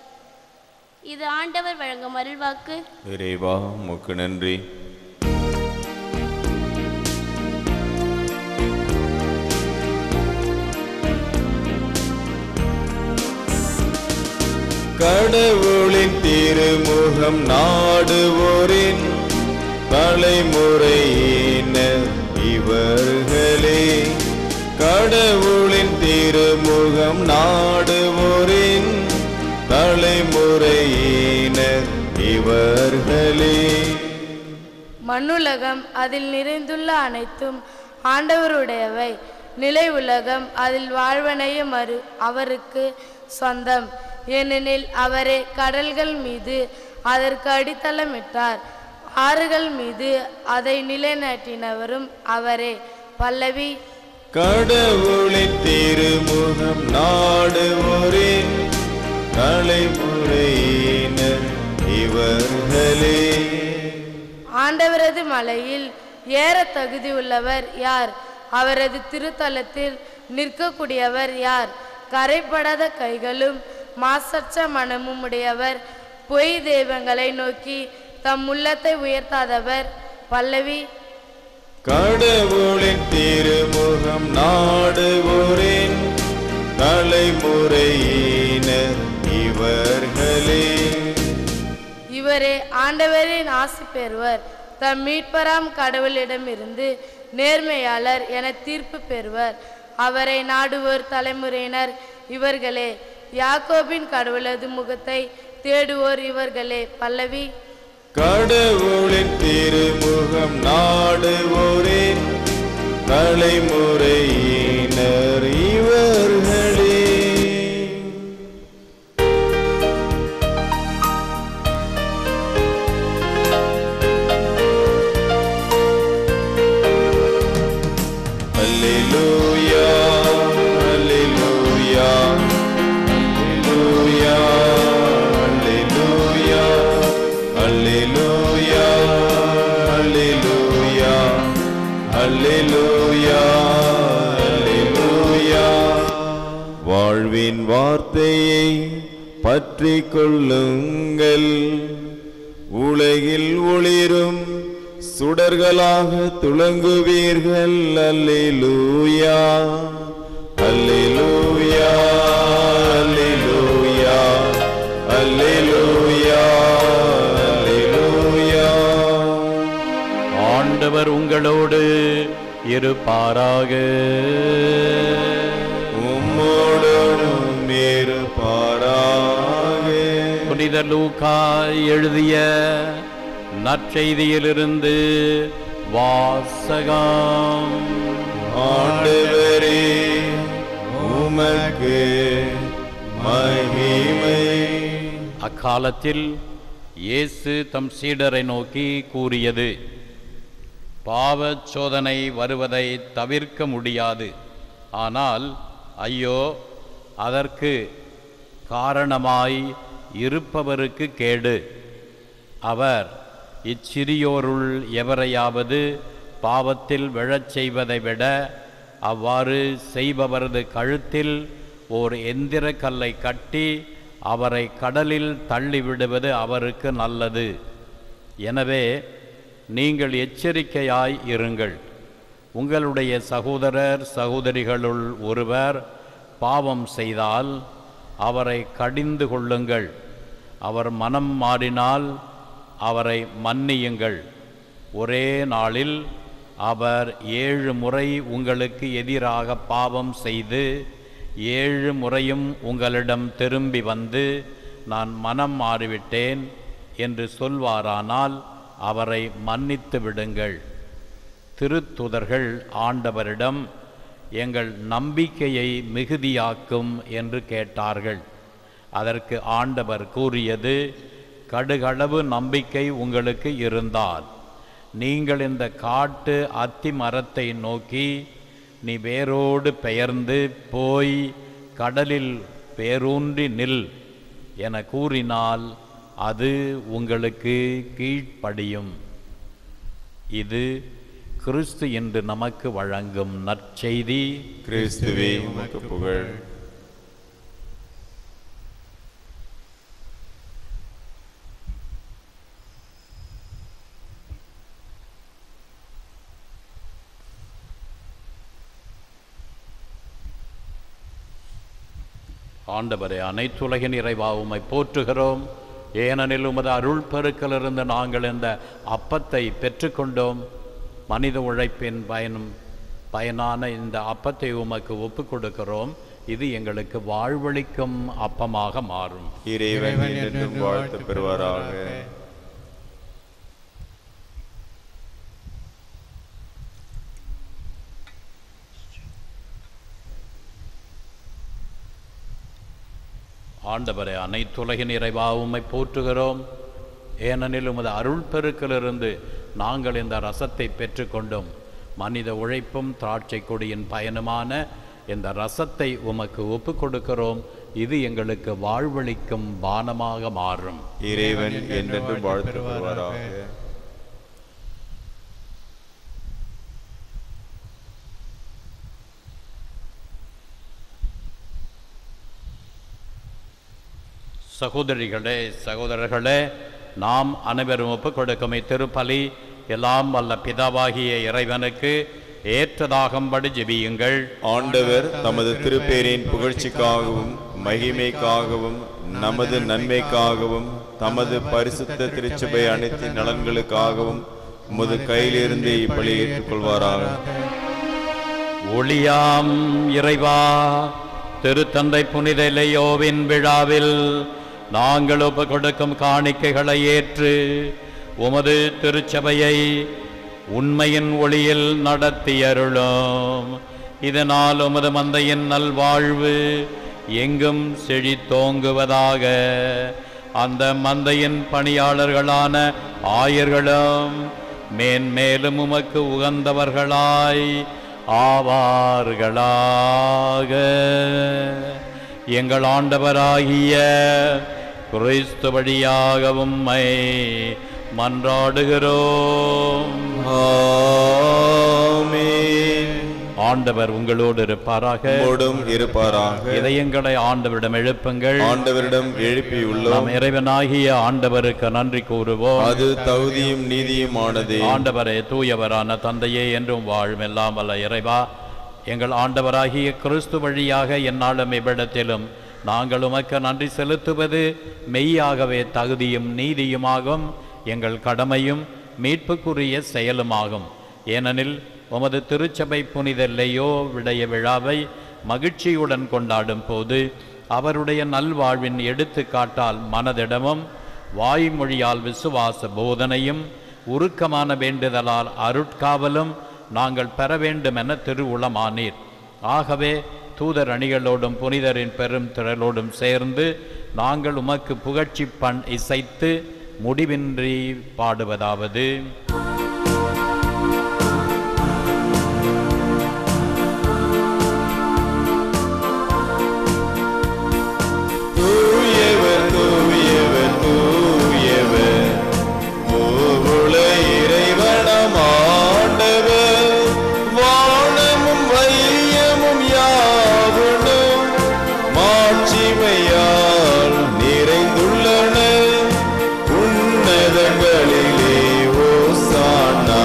இது ஆண்டவர் வழங்கும் அருள்வாக்கு இறைவா உமக்கு நன்றி கடவுளின் திருமுகம் நாடுவோரின் தலைமுறையினர் இவர்களே கடவுளின் திருமுகம் நாடுவோரின் தலைமுறையினர் இவர்களே மண்ணுலகம் அதில் நிறைந்துள்ள அனைத்தும் ஆண்டவருடையவை நிலை உலகம் அதில் வாழ்வனையும் அரு அவருக்கு சொந்தம் ஏனெனில் அவரே கடல்கள் மீது அதற்கு அடித்தளமிட்டார் ஆறுகள் மீது அதை நிலைநாட்டினவரும் அவரே பல்லவி கடவுளின் திருமுகம் நாடுவோரின் தலைமுறையினர் இவர்களே ஆண்டவரது மலையில் ஏற தகுதி உள்ளவர் யார் அவரது திருத்தலத்தில் நிற்கக்கூடியவர் யார் கரைப்படாத கைகளும் மாசற்ற மனமும் உடையவர் பொய் தெய்வங்களை நோக்கி தம் உள்ளத்தை உயர்த்தாதவர் பல்லவி கடவுளின் திருமுகம் நாடுவோரின் தலைமுறையினர் இவர்களே இவரே ஆண்டவரின் ஆசி பெறுவர் தம் மீட்பராம் கடவுளிடமிருந்து நேர்மையாளர் என தீர்ப்பு பெறுவர் அவரை நாடுவோர் தலைமுறையினர் இவர்களே யாக்கோபின் கடவுளது முகத்தை தேடுவோர் இவர்களே பல்லவி கடவுளின் திருமுகம் நாடுவோரின் தலைமுறையினர் இவர்களே அல்லேலூயா அல்லேலூயா அல்லேலூயா அல்லேலூயா அல்லேலூயா அல்லேலூயா அல்லேலூயா அல்லேலூயா வாழ்வின் வார்த்தையை பற்றிக் கொள்ளுங்கள் உலகில் ஒளிரும் சுடர்களாக துளங்குவீர்கள் அல்லேலூயா அல்லேலூயா அல்லேலூயா அல்லேலூயா அல்லேலூயா ஆண்டவர் உங்களோடு இருப்பாராக உம்மோடும் இருப்பாராக புனித லூக்கா எழுதிய நற்செய்தியிலிருந்து வாசகம் ஆண்டவரே உமக்கு மகிமை அக்காலத்தில் இயேசு தம் சீடரை நோக்கி கூறியது பாவச் சோதனை வருவதை தவிர்க்க முடியாது ஆனால் ஐயோ அதற்கு காரணமாய் இருப்பவருக்கு கேடு அவர் இச்சிறியோருள் எவரையாவது பாவத்தில் விழச் செய்வதை விட அவ்வாறு செய்பவரது கழுத்தில் ஓர் எந்திர கல்லை கட்டி அவரை கடலில் தள்ளிவிடுவது அவருக்கு நல்லது எனவே நீங்கள் எச்சரிக்கையாய் இருங்கள் உங்களுடைய சகோதரர் சகோதரிகளுள் ஒருவர் பாவம் செய்தால் அவரை கடிந்து கொள்ளுங்கள் அவர் மனம் மாறினால் அவரை மன்னியுங்கள் ஒரே நாளில் அவர் ஏழு முறை உங்களுக்கு எதிராக பாவம் செய்து ஏழு முறையும் உங்களிடம் திரும்பி வந்து நான் மனம் மாறிவிட்டேன் என்று சொல்வாரானால் அவரை மன்னித்து விடுங்கள் திருத்துதர்கள் ஆண்டவரிடம் எங்கள் நம்பிக்கையை மிகுதியாக்கும் என்று கேட்டார்கள் அதற்கு ஆண்டவர் கூறியது கடுகளவு நம்பிக்கை உங்களுக்கு இருந்தால் நீங்கள் இந்த காட்டு அத்தி மரத்தை நோக்கி நீ வேரோடு பெயர்ந்து போய் கடலில் பேரூன்றி நில் என கூறினால் அது உங்களுக்கு கீழ்ப்படியும் இது கிறிஸ்து என்று நமக்கு வழங்கும் நற்செய்தி கிறிஸ்துவே உமக்கு புகழ் ஆண்டவரே அனைத்துலகின் இறைவா உம்மை போற்றுகிறோம் ஏனெனில் உமது அருள் பெருக்கிலிருந்து நாங்கள் இந்த அப்பத்தை பெற்றுக்கொண்டோம் மனித உழைப்பின் பயனும் பயனான இந்த அப்பத்தை உமக்கு ஒப்பு கொடுக்கிறோம் இது எங்களுக்கு வாழ்வளிக்கும் அப்பமாக மாறும் இறைவன் என்றும் வாழ்த்து பெறுவாராக ஆண்டவரே அனைத்துலகின் இறைவா உம்மை போற்றுகிறோம் ஏனெனில் உமது அருள் பெருக்கிலிருந்து நாங்கள் இந்த ரசத்தை பெற்றுக்கொண்டோம் மனித உழைப்பும் திராட்சை கொடியின் பயனுமான இந்த ரசத்தை உமக்கு ஒப்பு கொடுக்கிறோம் இது எங்களுக்கு வாழ்வளிக்கும் பானமாக மாறும் இறைவன் என்றென்றும் வாழ்த்து பெறுவாராக சகோதரிகளே சகோதரர்களே நாம் அனைவரும் ஒப்புக் கொடுக்கும் இத்திருப்பலி எல்லாம் வல்ல பிதாவாகிய இறைவனுக்கு ஏற்றதாகும்படி ஜெபியுங்கள் ஆண்டவர் தமது திருப்பேரின் புகழ்ச்சிக்காகவும் மகிமைக்காகவும் நமது நன்மைக்காகவும் தமது பரிசுத்த திருச்சபை அனைத்தின் நலன்களுக்காகவும் உமது கையிலிருந்து இப்பலி ஏற்றுக்கொள்வாராக ஒளியாம் இறைவா திருத்தந்தை புனித இளையோவின் விழாவில் நாங்கள் ஒப்பு கொடுக்கும் காணிக்கைகளை ஏற்று உமது திருச்சபையை உண்மையின் ஒளியில் நடத்தியருளும் இதனால் உமது மந்தையின் நல்வாழ்வு எங்கும் செழித்தோங்குவதாக அந்த மந்தையின் பணியாளர்களான ஆயர்களும் மேன்மேலும் உமக்கு உகந்தவர்களாய் ஆவார்களாக எங்கள் ஆண்டவராகிய கிறிஸ்து வழியாக உம்மை மன்றாடுகிறோம் ஆமென். ஆண்டவர் உங்களோடு இருப்பாராக உம்மோடும் இருப்பாராக இதயங்களை ஆண்டவரிடம் எழுப்புங்கள் ஆண்டவரிடம் எழுப்பியுள்ளோம் நாம் இறைவனாகிய ஆண்டவருக்கு நன்றி கூறுவோம் அது தகுதியும் நீதியுமானதே ஆண்டவரே தூயவரான தந்தையே என்றும் வாழும் எல்லாம் வல்ல இறைவா எங்கள் ஆண்டவராகிய கிறிஸ்து வழியாக எந்நாளும் இவ்விடத்திலும் நாங்கள் உமக்கு நன்றி செலுத்துவது மெய்யாகவே தகுதியும் நீதியுமாகும் எங்கள் கடமையும் மீட்புக்குரிய செயலுமாகும் ஏனெனில் உமது திருச்சபை புனித இல்லையோ விடைய விழாவை மகிழ்ச்சியுடன் கொண்டாடும் போது அவருடைய நல்வாழ்வின் எடுத்துக்காட்டால் மனதிடமும் வாய்மொழியால் விசுவாச போதனையும் உருக்கமான வேண்டுதலால் அருட்காவலும் நாங்கள் பெற வேண்டும் என திருவுளமானீர் ஆகவே தூதர் அணிகளோடும் புனிதரின் பெரும் திரளோடும் சேர்ந்து நாங்கள் உமக்கு புகழ்ச்சி பண் இசைத்து முடிவின்றி பாடுவதாவது தூயவர் தூயவர் தூயவர் மூவுல இறைவனம் ஆண்டவர் வானமும் வையமும் யாவனும் மாட்சிமையால் நிறைந்துள்ளன உன்னதங்களிலே ஓசானா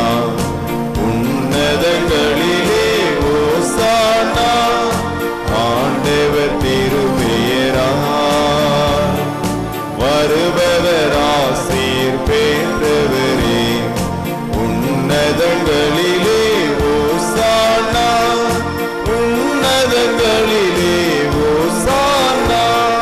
உன்னதங்களிலே ஓசானா ஆண்டவர் திருப்பெயரா வருபவர் ஆசீர் பெற்றவரே உன்னதங்களிலே ஓசானா உன்னதங்களிலே ஓசானா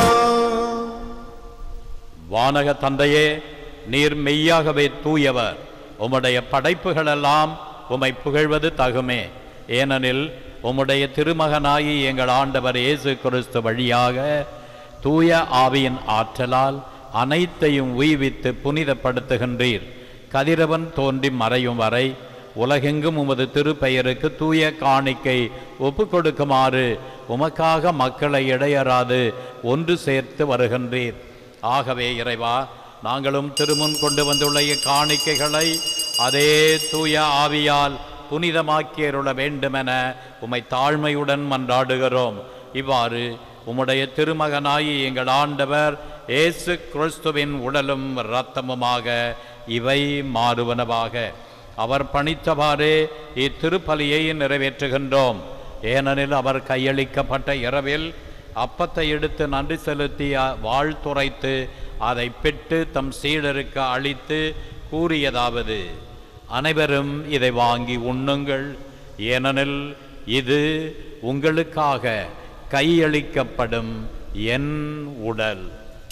வானக தந்தையே நீர் மெய்யாகவே தூயவர் உம்முடைய படைப்புகளெல்லாம் உம்மை புகழ்வது தகுமே ஏனெனில் உம்முடைய திருமகனாகி எங்கள் ஆண்டவர் இயேசு கிறிஸ்து வழியாக தூய ஆவியின் ஆற்றலால் அனைத்தையும் உய்வித்து புனிதப்படுத்துகின்றீர் கதிரவன் தோன்றி மறையும் வரை உலகெங்கும் உமது திருப்பெயருக்கு தூய காணிக்கை ஒப்பு கொடுக்குமாறு உமக்காக மக்களை இடையறாது ஒன்று சேர்த்து வருகின்றீர் ஆகவே இறைவா நாங்களும் திருமுன் கொண்டு வந்துள்ள இக்காணிக்கைகளை அதே தூய ஆவியால் புனிதமாக்கியருள வேண்டுமென உம்மை தாழ்மையுடன் மன்றாடுகிறோம் இவ்வாறு உம்முடைய திருமகனாகி எங்கள் ஆண்டவர் இயேசு கிறிஸ்துவின் உடலும் இரத்தமுமாக இவை மாறுவனவாக அவர் பணித்தவாறே இத்திருப்பலியை நிறைவேற்றுகின்றோம் ஏனெனில் அவர் கையளிக்கப்பட்ட இரவில் அப்பத்தை எடுத்து நன்றி செலுத்தி அ- வாழ்த்துரைத்து அதை பெற்று தம் சீடருக்கு அளித்து கூறியதாவது அனைவரும் இதை வாங்கி உண்ணுங்கள் ஏனெனில் இது உங்களுக்காக கையளிக்கப்படும் என் உடல்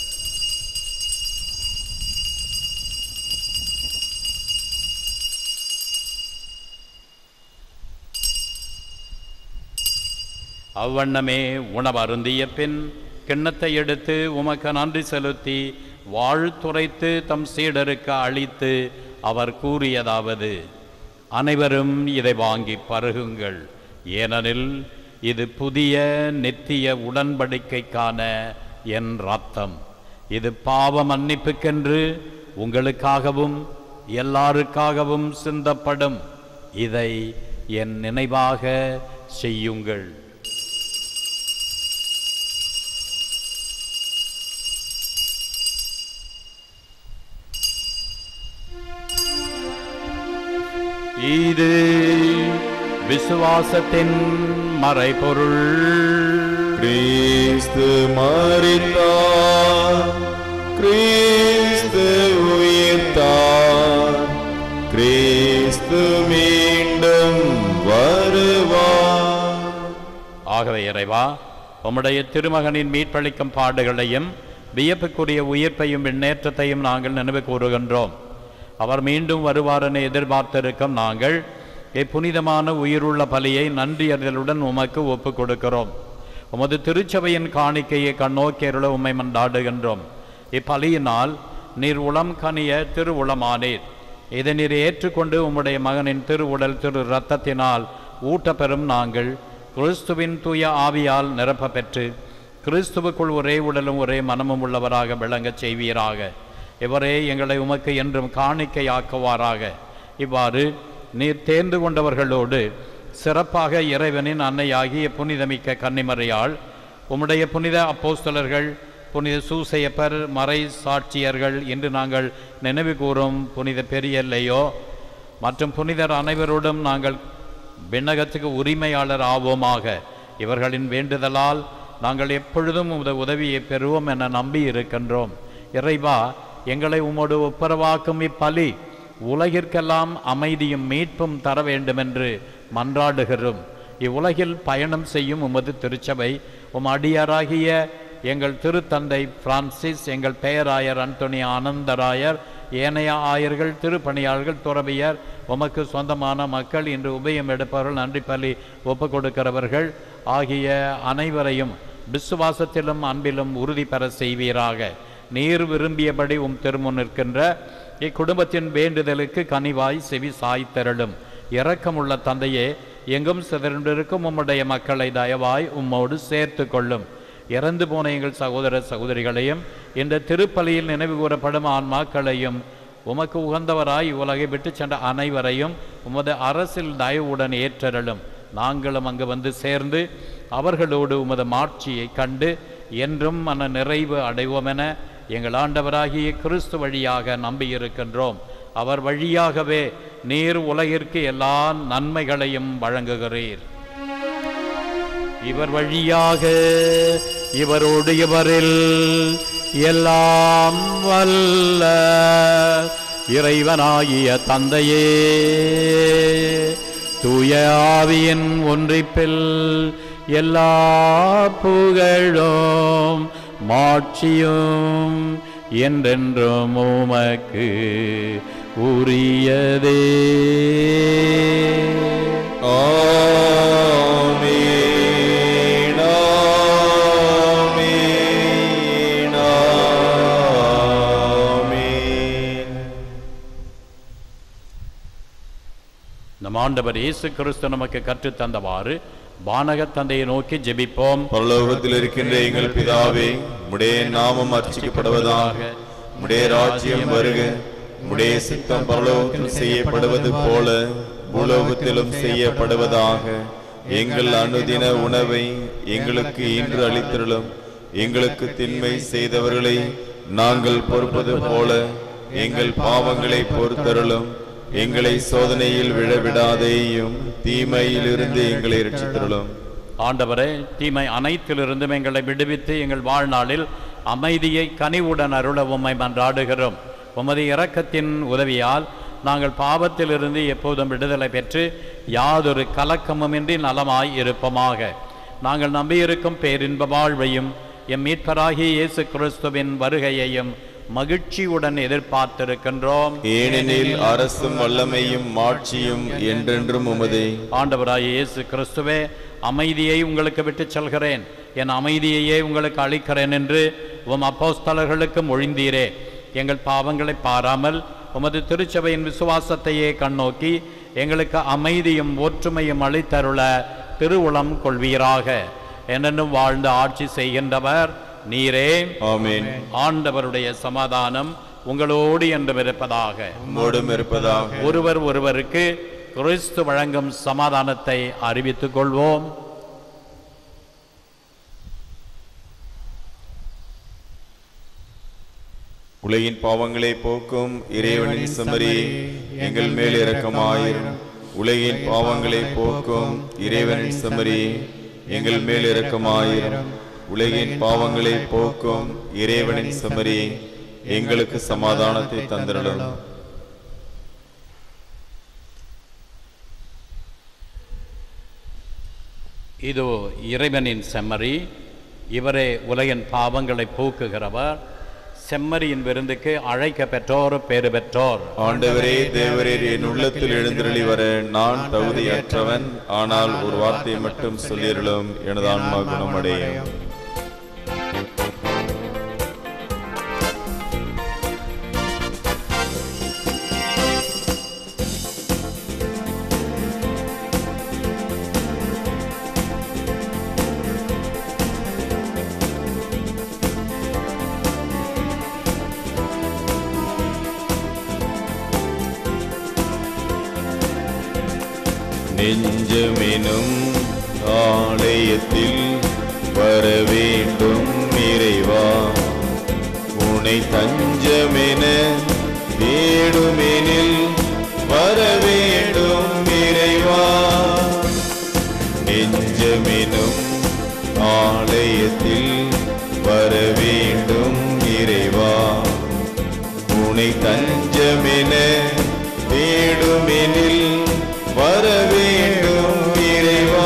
அவ்வண்ணமே உணவு அருந்திய பின் கிண்ணத்தை எடுத்து உமக்கு நன்றி செலுத்தி வாழ்த்துரைத்து தம் சீடருக்கு அளித்து அவர் கூறியதாவது அனைவரும் இதை வாங்கி பருகுங்கள் ஏனெனில் இது புதிய நித்திய உடன்படிக்கைக்கான என் ரத்தம் இது பாவ மன்னிப்புக்கென்று உங்களுக்காகவும் எல்லாருக்காகவும் சிந்தப்படும் இதை என் நினைவாக செய்யுங்கள் இது விசுவாசத்தின் மறைபொருள் கிறிஸ்து மரித்தார் கிறிஸ்து உயிர்த்தார் கிறிஸ்து மீண்டும் வருவார் ஆகவே இறைவா உம்முடைய திருமகனின் மீட்பளிக்கும் பாடுகளையும் வியப்புக்குரிய உயிர்ப்பையும் விண்ணேற்றத்தையும் நாங்கள் நினைவு கூறுகின்றோம் அவர் மீண்டும் வருவார் என எதிர்பார்த்திருக்கும் நாங்கள் இப்புனிதமான உயிருள்ள பலியை நன்றியறிதலுடன் உமக்கு ஒப்புக் கொடுக்கிறோம் உமது திருச்சபையின் காணிக்கையை கண்ணோக்கியருள உம்மை மன்றாடுகின்றோம் இப்பலியினால் நீர் உளம் கனிய திருவுளமானீர் இதை நீர் ஏற்றுக்கொண்டு உம்முடைய மகனின் திருவுடல் திரு இரத்தத்தினால் ஊட்டப்பெறும் நாங்கள் கிறிஸ்துவின் தூய ஆவியால் நிரப்ப பெற்று கிறிஸ்துவுக்குள் ஒரே உடலும் ஒரே மனமும் உள்ளவராக விளங்கச் செய்வீராக இவரே எங்களை உமக்கு என்றும் காணிக்கையாக்குவாராக இவ்வாறு நீர் தேர்ந்து கொண்டவர்களோடு சிறப்பாக இறைவனின் அன்னையாகிய புனிதமிக்க கன்னிமறையாள் உம்முடைய புனித அப்போஸ்தலர்கள் புனித சூசையப்பர் மறை சாட்சியர்கள் என்று நாங்கள் நினைவு கூறும் புனித பெரியல்லையோ மற்றும் புனிதர் அனைவரோடும் நாங்கள் விண்ணகத்துக்கு உரிமையாளர் ஆவோமாக இவர்களின் வேண்டுதலால் நாங்கள் எப்பொழுதும் உமது உதவியை பெறுவோம் என நம்பி இருக்கின்றோம் இறைவா எங்களை உமோடு ஒப்புரவாக்கும் இப்பலி உலகிற்கெல்லாம் அமைதியும் மீட்பும் தர வேண்டுமென்று மன்றாடுகிறோம் இவ்வுலகில் பயணம் செய்யும் உமது திருச்சபை உம் அடியாராகிய எங்கள் திருத்தந்தை பிரான்சிஸ் எங்கள் பெயராயர் அந்தோனி ஆனந்தராயர் ஏனைய ஆயர்கள் திருப்பணியாளர்கள் துறவியர் உமக்கு சொந்தமான மக்கள் இன்று உபயம் எடுப்பவர்கள் நன்றி பலி ஒப்புக் கொடுக்கிறவர்கள் ஆகிய அனைவரையும் விசுவாசத்திலும் அன்பிலும் உறுதி பெற செய்வீராக நீர் விரும்பியபடி உம் திருமுன் நிற்கின்ற இக்குடும்பத்தின் வேண்டுதலுக்கு கனிவாய் செவி சாய்த்தருளும் இரக்கமுள்ள தந்தையே எங்கும் சிதறிண்டிருக்கும் உம்முடைய மக்களை தயவாய் உம்மோடு சேர்த்து கொள்ளும் இறந்து போன எங்கள் சகோதர சகோதரிகளையும் இந்த திருப்பலியில் நினைவு கூறப்படும் ஆன்மாக்களையும் உமக்கு உகந்தவராய் உலகை விட்டு சென்ற அனைவரையும் உமது அரசில் தயவுடன் ஏற்றருளும் நாங்களும் அங்கு வந்து சேர்ந்து அவர்களோடு உமது மாட்சியை கண்டு என்றும் மன நிறைவு அடைவோமென எங்கள் ஆண்டவராகிய கிறிஸ்து வழியாக நம்பியிருக்கின்றோம் அவர் வழியாகவே நீர் உலகிற்கு எல்லா நன்மைகளையும் வழங்குகிறீர் இவர் வழியாக இவரோடு இவரில் எல்லாம் வல்ல இறைவனாகிய தந்தையே தூய ஆவியின் ஒன்றிப்பில் எல்லா புகழும் மாட்சியும் என்றென்றும் உமக்கு உரியதே ஆமென், ஆமென், ஆமென். நம் ஆண்டவர் இயேசு கிறிஸ்து நமக்கு கற்றுத் தந்தவாறு வானகத் தந்தையை நோக்கி ஜெபிப்போம் பரலோகத்தில் இருக்கின்ற எங்கள் பிதாவே உடைய நாமம் அர்ச்சிக்கப்படுவதாக உடைய ராஜ்யம் வருக உடைய சித்தம் பரலோகத்தில் செய்யப்படுவது போல பூலோகத்திலும் செய்யப்படுவதாக எங்கள் அனுதின உணவை எங்களுக்கு இன்று அளித்திருளும் எங்களுக்கு திண்மை செய்தவர்களை நாங்கள் பொறுப்பது போல எங்கள் பாவங்களை பொறுத்தருளும் எங்களை சோதனையில் விழவிடாதேயும் தீமையிலிருந்து எங்களை ரட்சித்தருளும் ஆண்டவரே தீமை அனைத்திலிருந்தும் எங்களை விடுவித்து எங்கள் வாழ்நாளில் அமைதியை கனிவுடன் அருள உம்மை மன்றாடுகிறோம் உமது இரக்கத்தின் உதவியால் நாங்கள் பாவத்திலிருந்து எப்போதும் விடுதலை பெற்று யாதொரு கலக்கமுமின்றி நலமாய் இருப்போமாக நாங்கள் நம்பியிருக்கும் பேரின்ப வாழ்வையும் எம் மீட்பராகிய இயேசு கிறிஸ்துவின் வருகையையும் மகிழ்ச்சியுடன் எதிர்பார்த்திருக்கின்றோம் ஏனெனில் அரசும் வல்லமையும் மாட்சியும் என்றென்றும் உமதே ஆண்டவராகிய இயேசு கிறிஸ்துவே அமைதியை உங்களுக்கு விட்டுச் செல்கிறேன் என் அமைதியையே உங்களுக்கு அளிக்கிறேன் என்று உம் அப்போஸ்தலர்களுக்கு மொழிந்தீரே எங்கள் பாவங்களை பாராமல் உமது திருச்சபையின் விசுவாசத்தையே கண்ணோக்கி எங்களுக்கு அமைதியும் ஒற்றுமையும் அளித்தருள திருவுளம் கொள்வீராக என்னென்னும் வாழ்ந்து ஆட்சி செய்கின்றவர் நீரே ஆமென் ஆண்டவருடைய சமாதானம் உங்களோடு என்றும் இருப்பதாக உம்மோடும் இருப்பதாக ஒருவர் ஒருவருக்கு கிறிஸ்து வழங்கும் சமாதானத்தை அறிவித்துக் கொள்வோம் உலகின் பாவங்களை போக்கும் இறைவனின் செம்மறி எங்கள் மேல் இரக்கமாயிரும் உலகின் பாவங்களை போக்கும் இறைவனின் செம்மறி எங்கள் மேல் இரக்கமாயிரும் உலகின் பாவங்களை போக்கும் இறைவனின் செம்மறி எங்களுக்கு சமாதானத்தை தந்திரலும் இதோ இறைவனின் செம்மறி இவரே உலகின் பாவங்களை போக்குகிறவர் செம்மறியின் விருந்துக்கு அழைக்க பெற்றோர் பேறு பெற்றோர் ஆண்டவரே தேவரீர் என் உள்ளத்தில் எழுந்தருளி வர நான் தகுதியற்றவன் ஆனால் ஒரு வார்த்தை மட்டும் சொல்லிருளும் எனது ஆன்மா குணமடையும் நெஞ்சமெனும் ஆலயத்தில் வர வேண்டும் இறைவா உனை தஞ்சமென தேடுமெனில் வர வேண்டும் இறைவா நெஞ்சமெனும் ஆலயத்தில் வர வேண்டும் இறைவா உனை தஞ்சமென தேடுமெனில் வர வேண்டும் இறைவா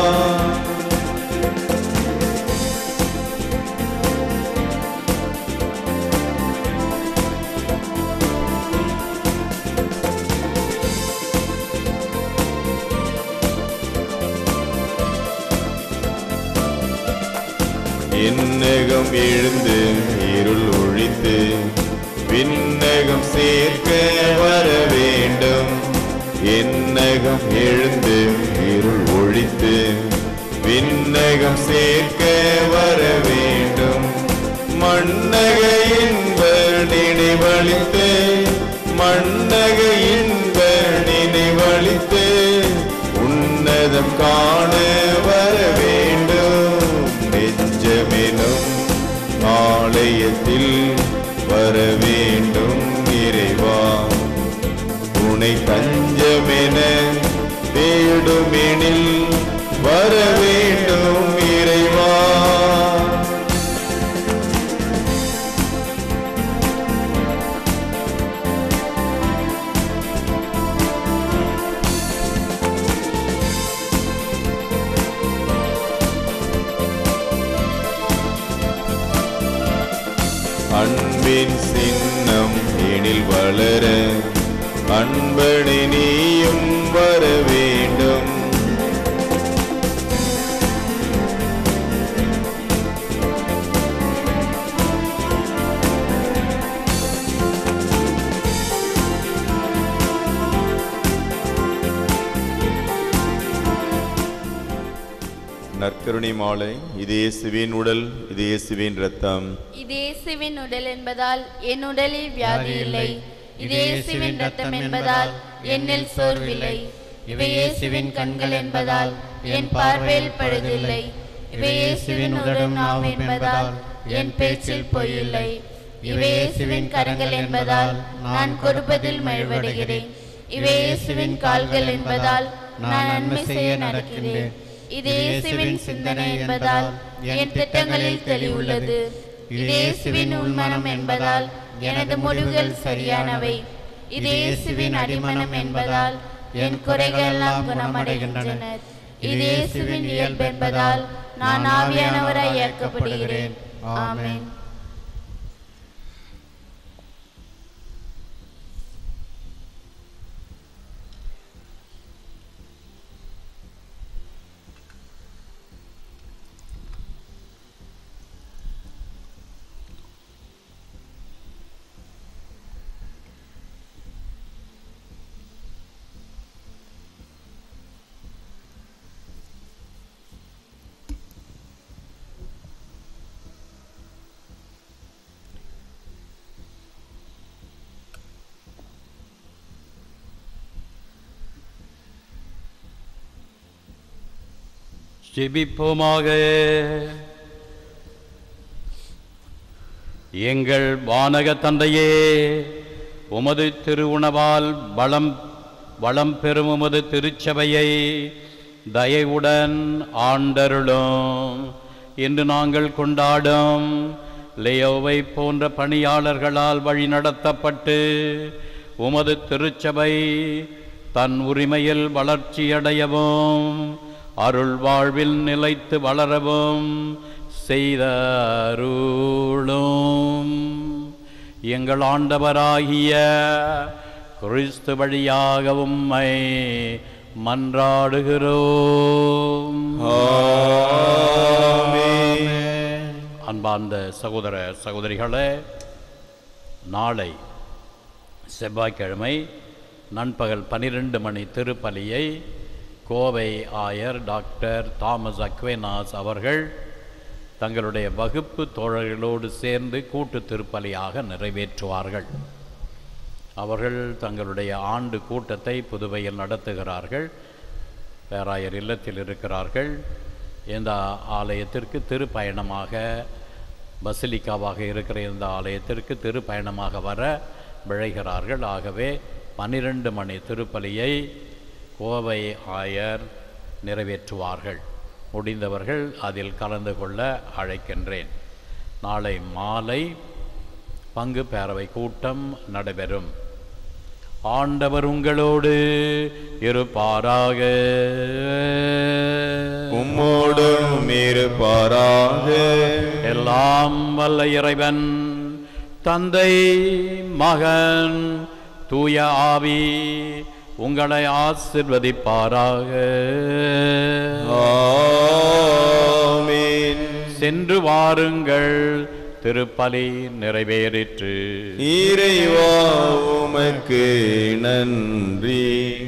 என்னகம் எழுந்து இருள் ஒழித்து விண்ணகம் சேர்க்க வர வேண்டும் என்னகம் எழுந்து இருள் ஒழித்து விண்ணகம் சேர்க்க வர வேண்டும் மண்ணக இன்ப நினைவழித்து மண்ணக இன்ப நினைவழித்து உன்னதம் காண வர வேண்டும் நெஞ்சமெனும் ஆலயத்தில் வர வேண்டும் இறைவா உனை தஞ்சமென தேடுமெனில் வர வேண்டும் இறைவா அன்பின் சின்னம் எனில் வளர அன்பனை நீயும் வர வேண்டும் நற்கருணை மாலை இது இயேசுவின் உடல் இது இயேசுவின் ரத்தம் இது இயேசுவின் உடல் என்பதால் என் உடலில் வியாதி இல்லை இது இயேசுவின் ரத்தம் என்பதால் என்னில் சோர்வில்லை இவை இயேசுவின் கண்கள் என்பதால் என் பார்வையில் பழுதில்லை இவை இயேசுவின் உடல் நாம் என்பதால் என் பேச்சில் பொய்யில்லை இவை இயேசுவின் கரங்கள் என்பதால் நான் கொடுப்பதில் மகிழ்வடைகிறேன் இவை இயேசுவின் கால்கள் என்பதால் நான் நன்மை செய்ய நடக்கிறேன் இது இயேசுவின் சிந்தனை என்பதால் என் திட்டங்களில் தெளிவுள்ளது இது இயேசுவின் உள்மனம் என்பதால் எனது முடிவுகள் சரியானவை இது இயேசுவின் அடிமனம் என்பதால் என் குறைகள் எல்லாம் குணமடைகின்றன இது இயேசுவின் இயல்பு என்பதால் நான் ஆவியானவராய் இயக்கப்படுகிறேன் ஆமென் ஜெபிப்போமாக எங்கள் வானக தந்தையே உமது திருவுணவால் வளம் வளம் பெறும் உமது திருச்சபையை தயவுடன் ஆண்டருளும் இன்று நாங்கள் கொண்டாடும் லியோவை போன்ற பணியாளர்களால் வழிநடத்தப்பட்டு உமது திருச்சபை தன் உரிமையில் வளர்ச்சியடையவும் அருள் வாழ்வில் நிலைத்து வளரவும் செய்தருளும் எங்கள் ஆண்டவராகிய கிறிஸ்து வழியாக உம்மை மன்றாடுகிறோம் அன்பார்ந்த சகோதர சகோதரிகளே நாளை செவ்வாய்க்கிழமை நண்பகல் பன்னிரெண்டு மணி திருப்பலியை கோவை ஆயர் டாக்டர் தாமஸ் அக்வேனாஸ் அவர்கள் தங்களுடைய வகுப்பு தோழர்களோடு சேர்ந்து கூட்டு திருப்பலியாக நிறைவேற்றுவார்கள் அவர்கள் தங்களுடைய ஆண்டு கூட்டத்தை புதுவையில் நடத்துகிறார்கள் பேராயர் இல்லத்தில் இருக்கிறார்கள் இந்த ஆலயத்திற்கு திருப்பயணமாக பசிலிக்காவாக இருக்கிற இந்த ஆலயத்திற்கு திருப்பயணமாக வர விழைகிறார்கள் ஆகவே பன்னிரண்டு மணி திருப்பலியை கோவை ஆயர் நிறைவேற்றுவார்கள் முடிந்தவர்கள் அதில் கலந்து கொள்ள அழைக்கின்றேன் நாளை மாலை பங்கு பேரவை கூட்டம் நடைபெறும் ஆண்டவர் உங்களோடு இருப்பாராக உம்மோடும் இருப்பாராக எல்லாம் வல்ல இறைவன் தந்தை மகன் தூய ஆவி உங்களை ஆசிர்வதிப்பாராக ஆமென் சென்று வாருங்கள் திருப்பலி நிறைவேறிற்று இறைவா உமக்கு நன்றி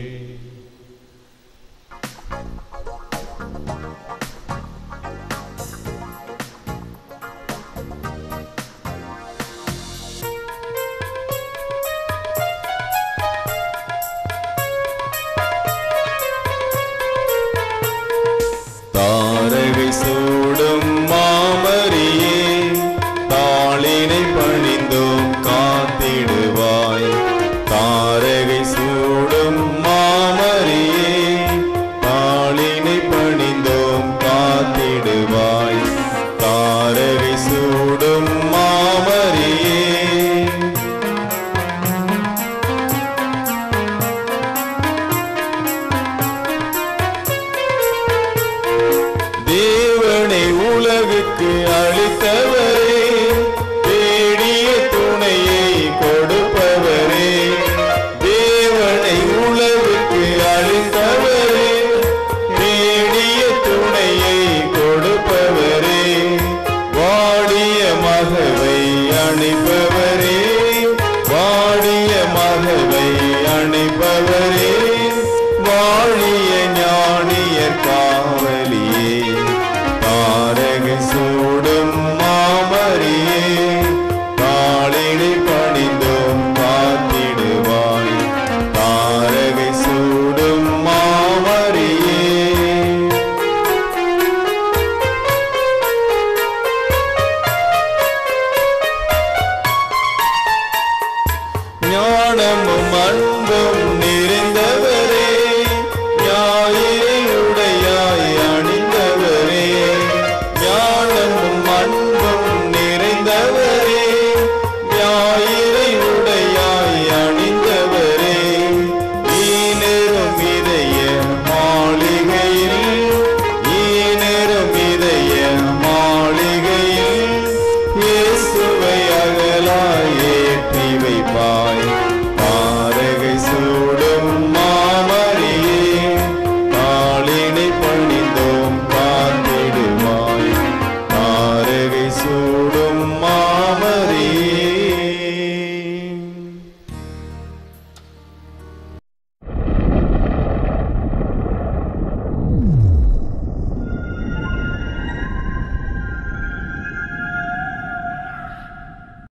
தாரகை சூடும் மாமரியே தாளினை பணிந்தோம் காத்திடுவாய் தாரகை சூடும் மாமரியே தாளினை பணிந்தோம் காத்திடுவாய் தாரகை சூடும் மாமரியே தேவனை உலகுக்கு அளித்தவர்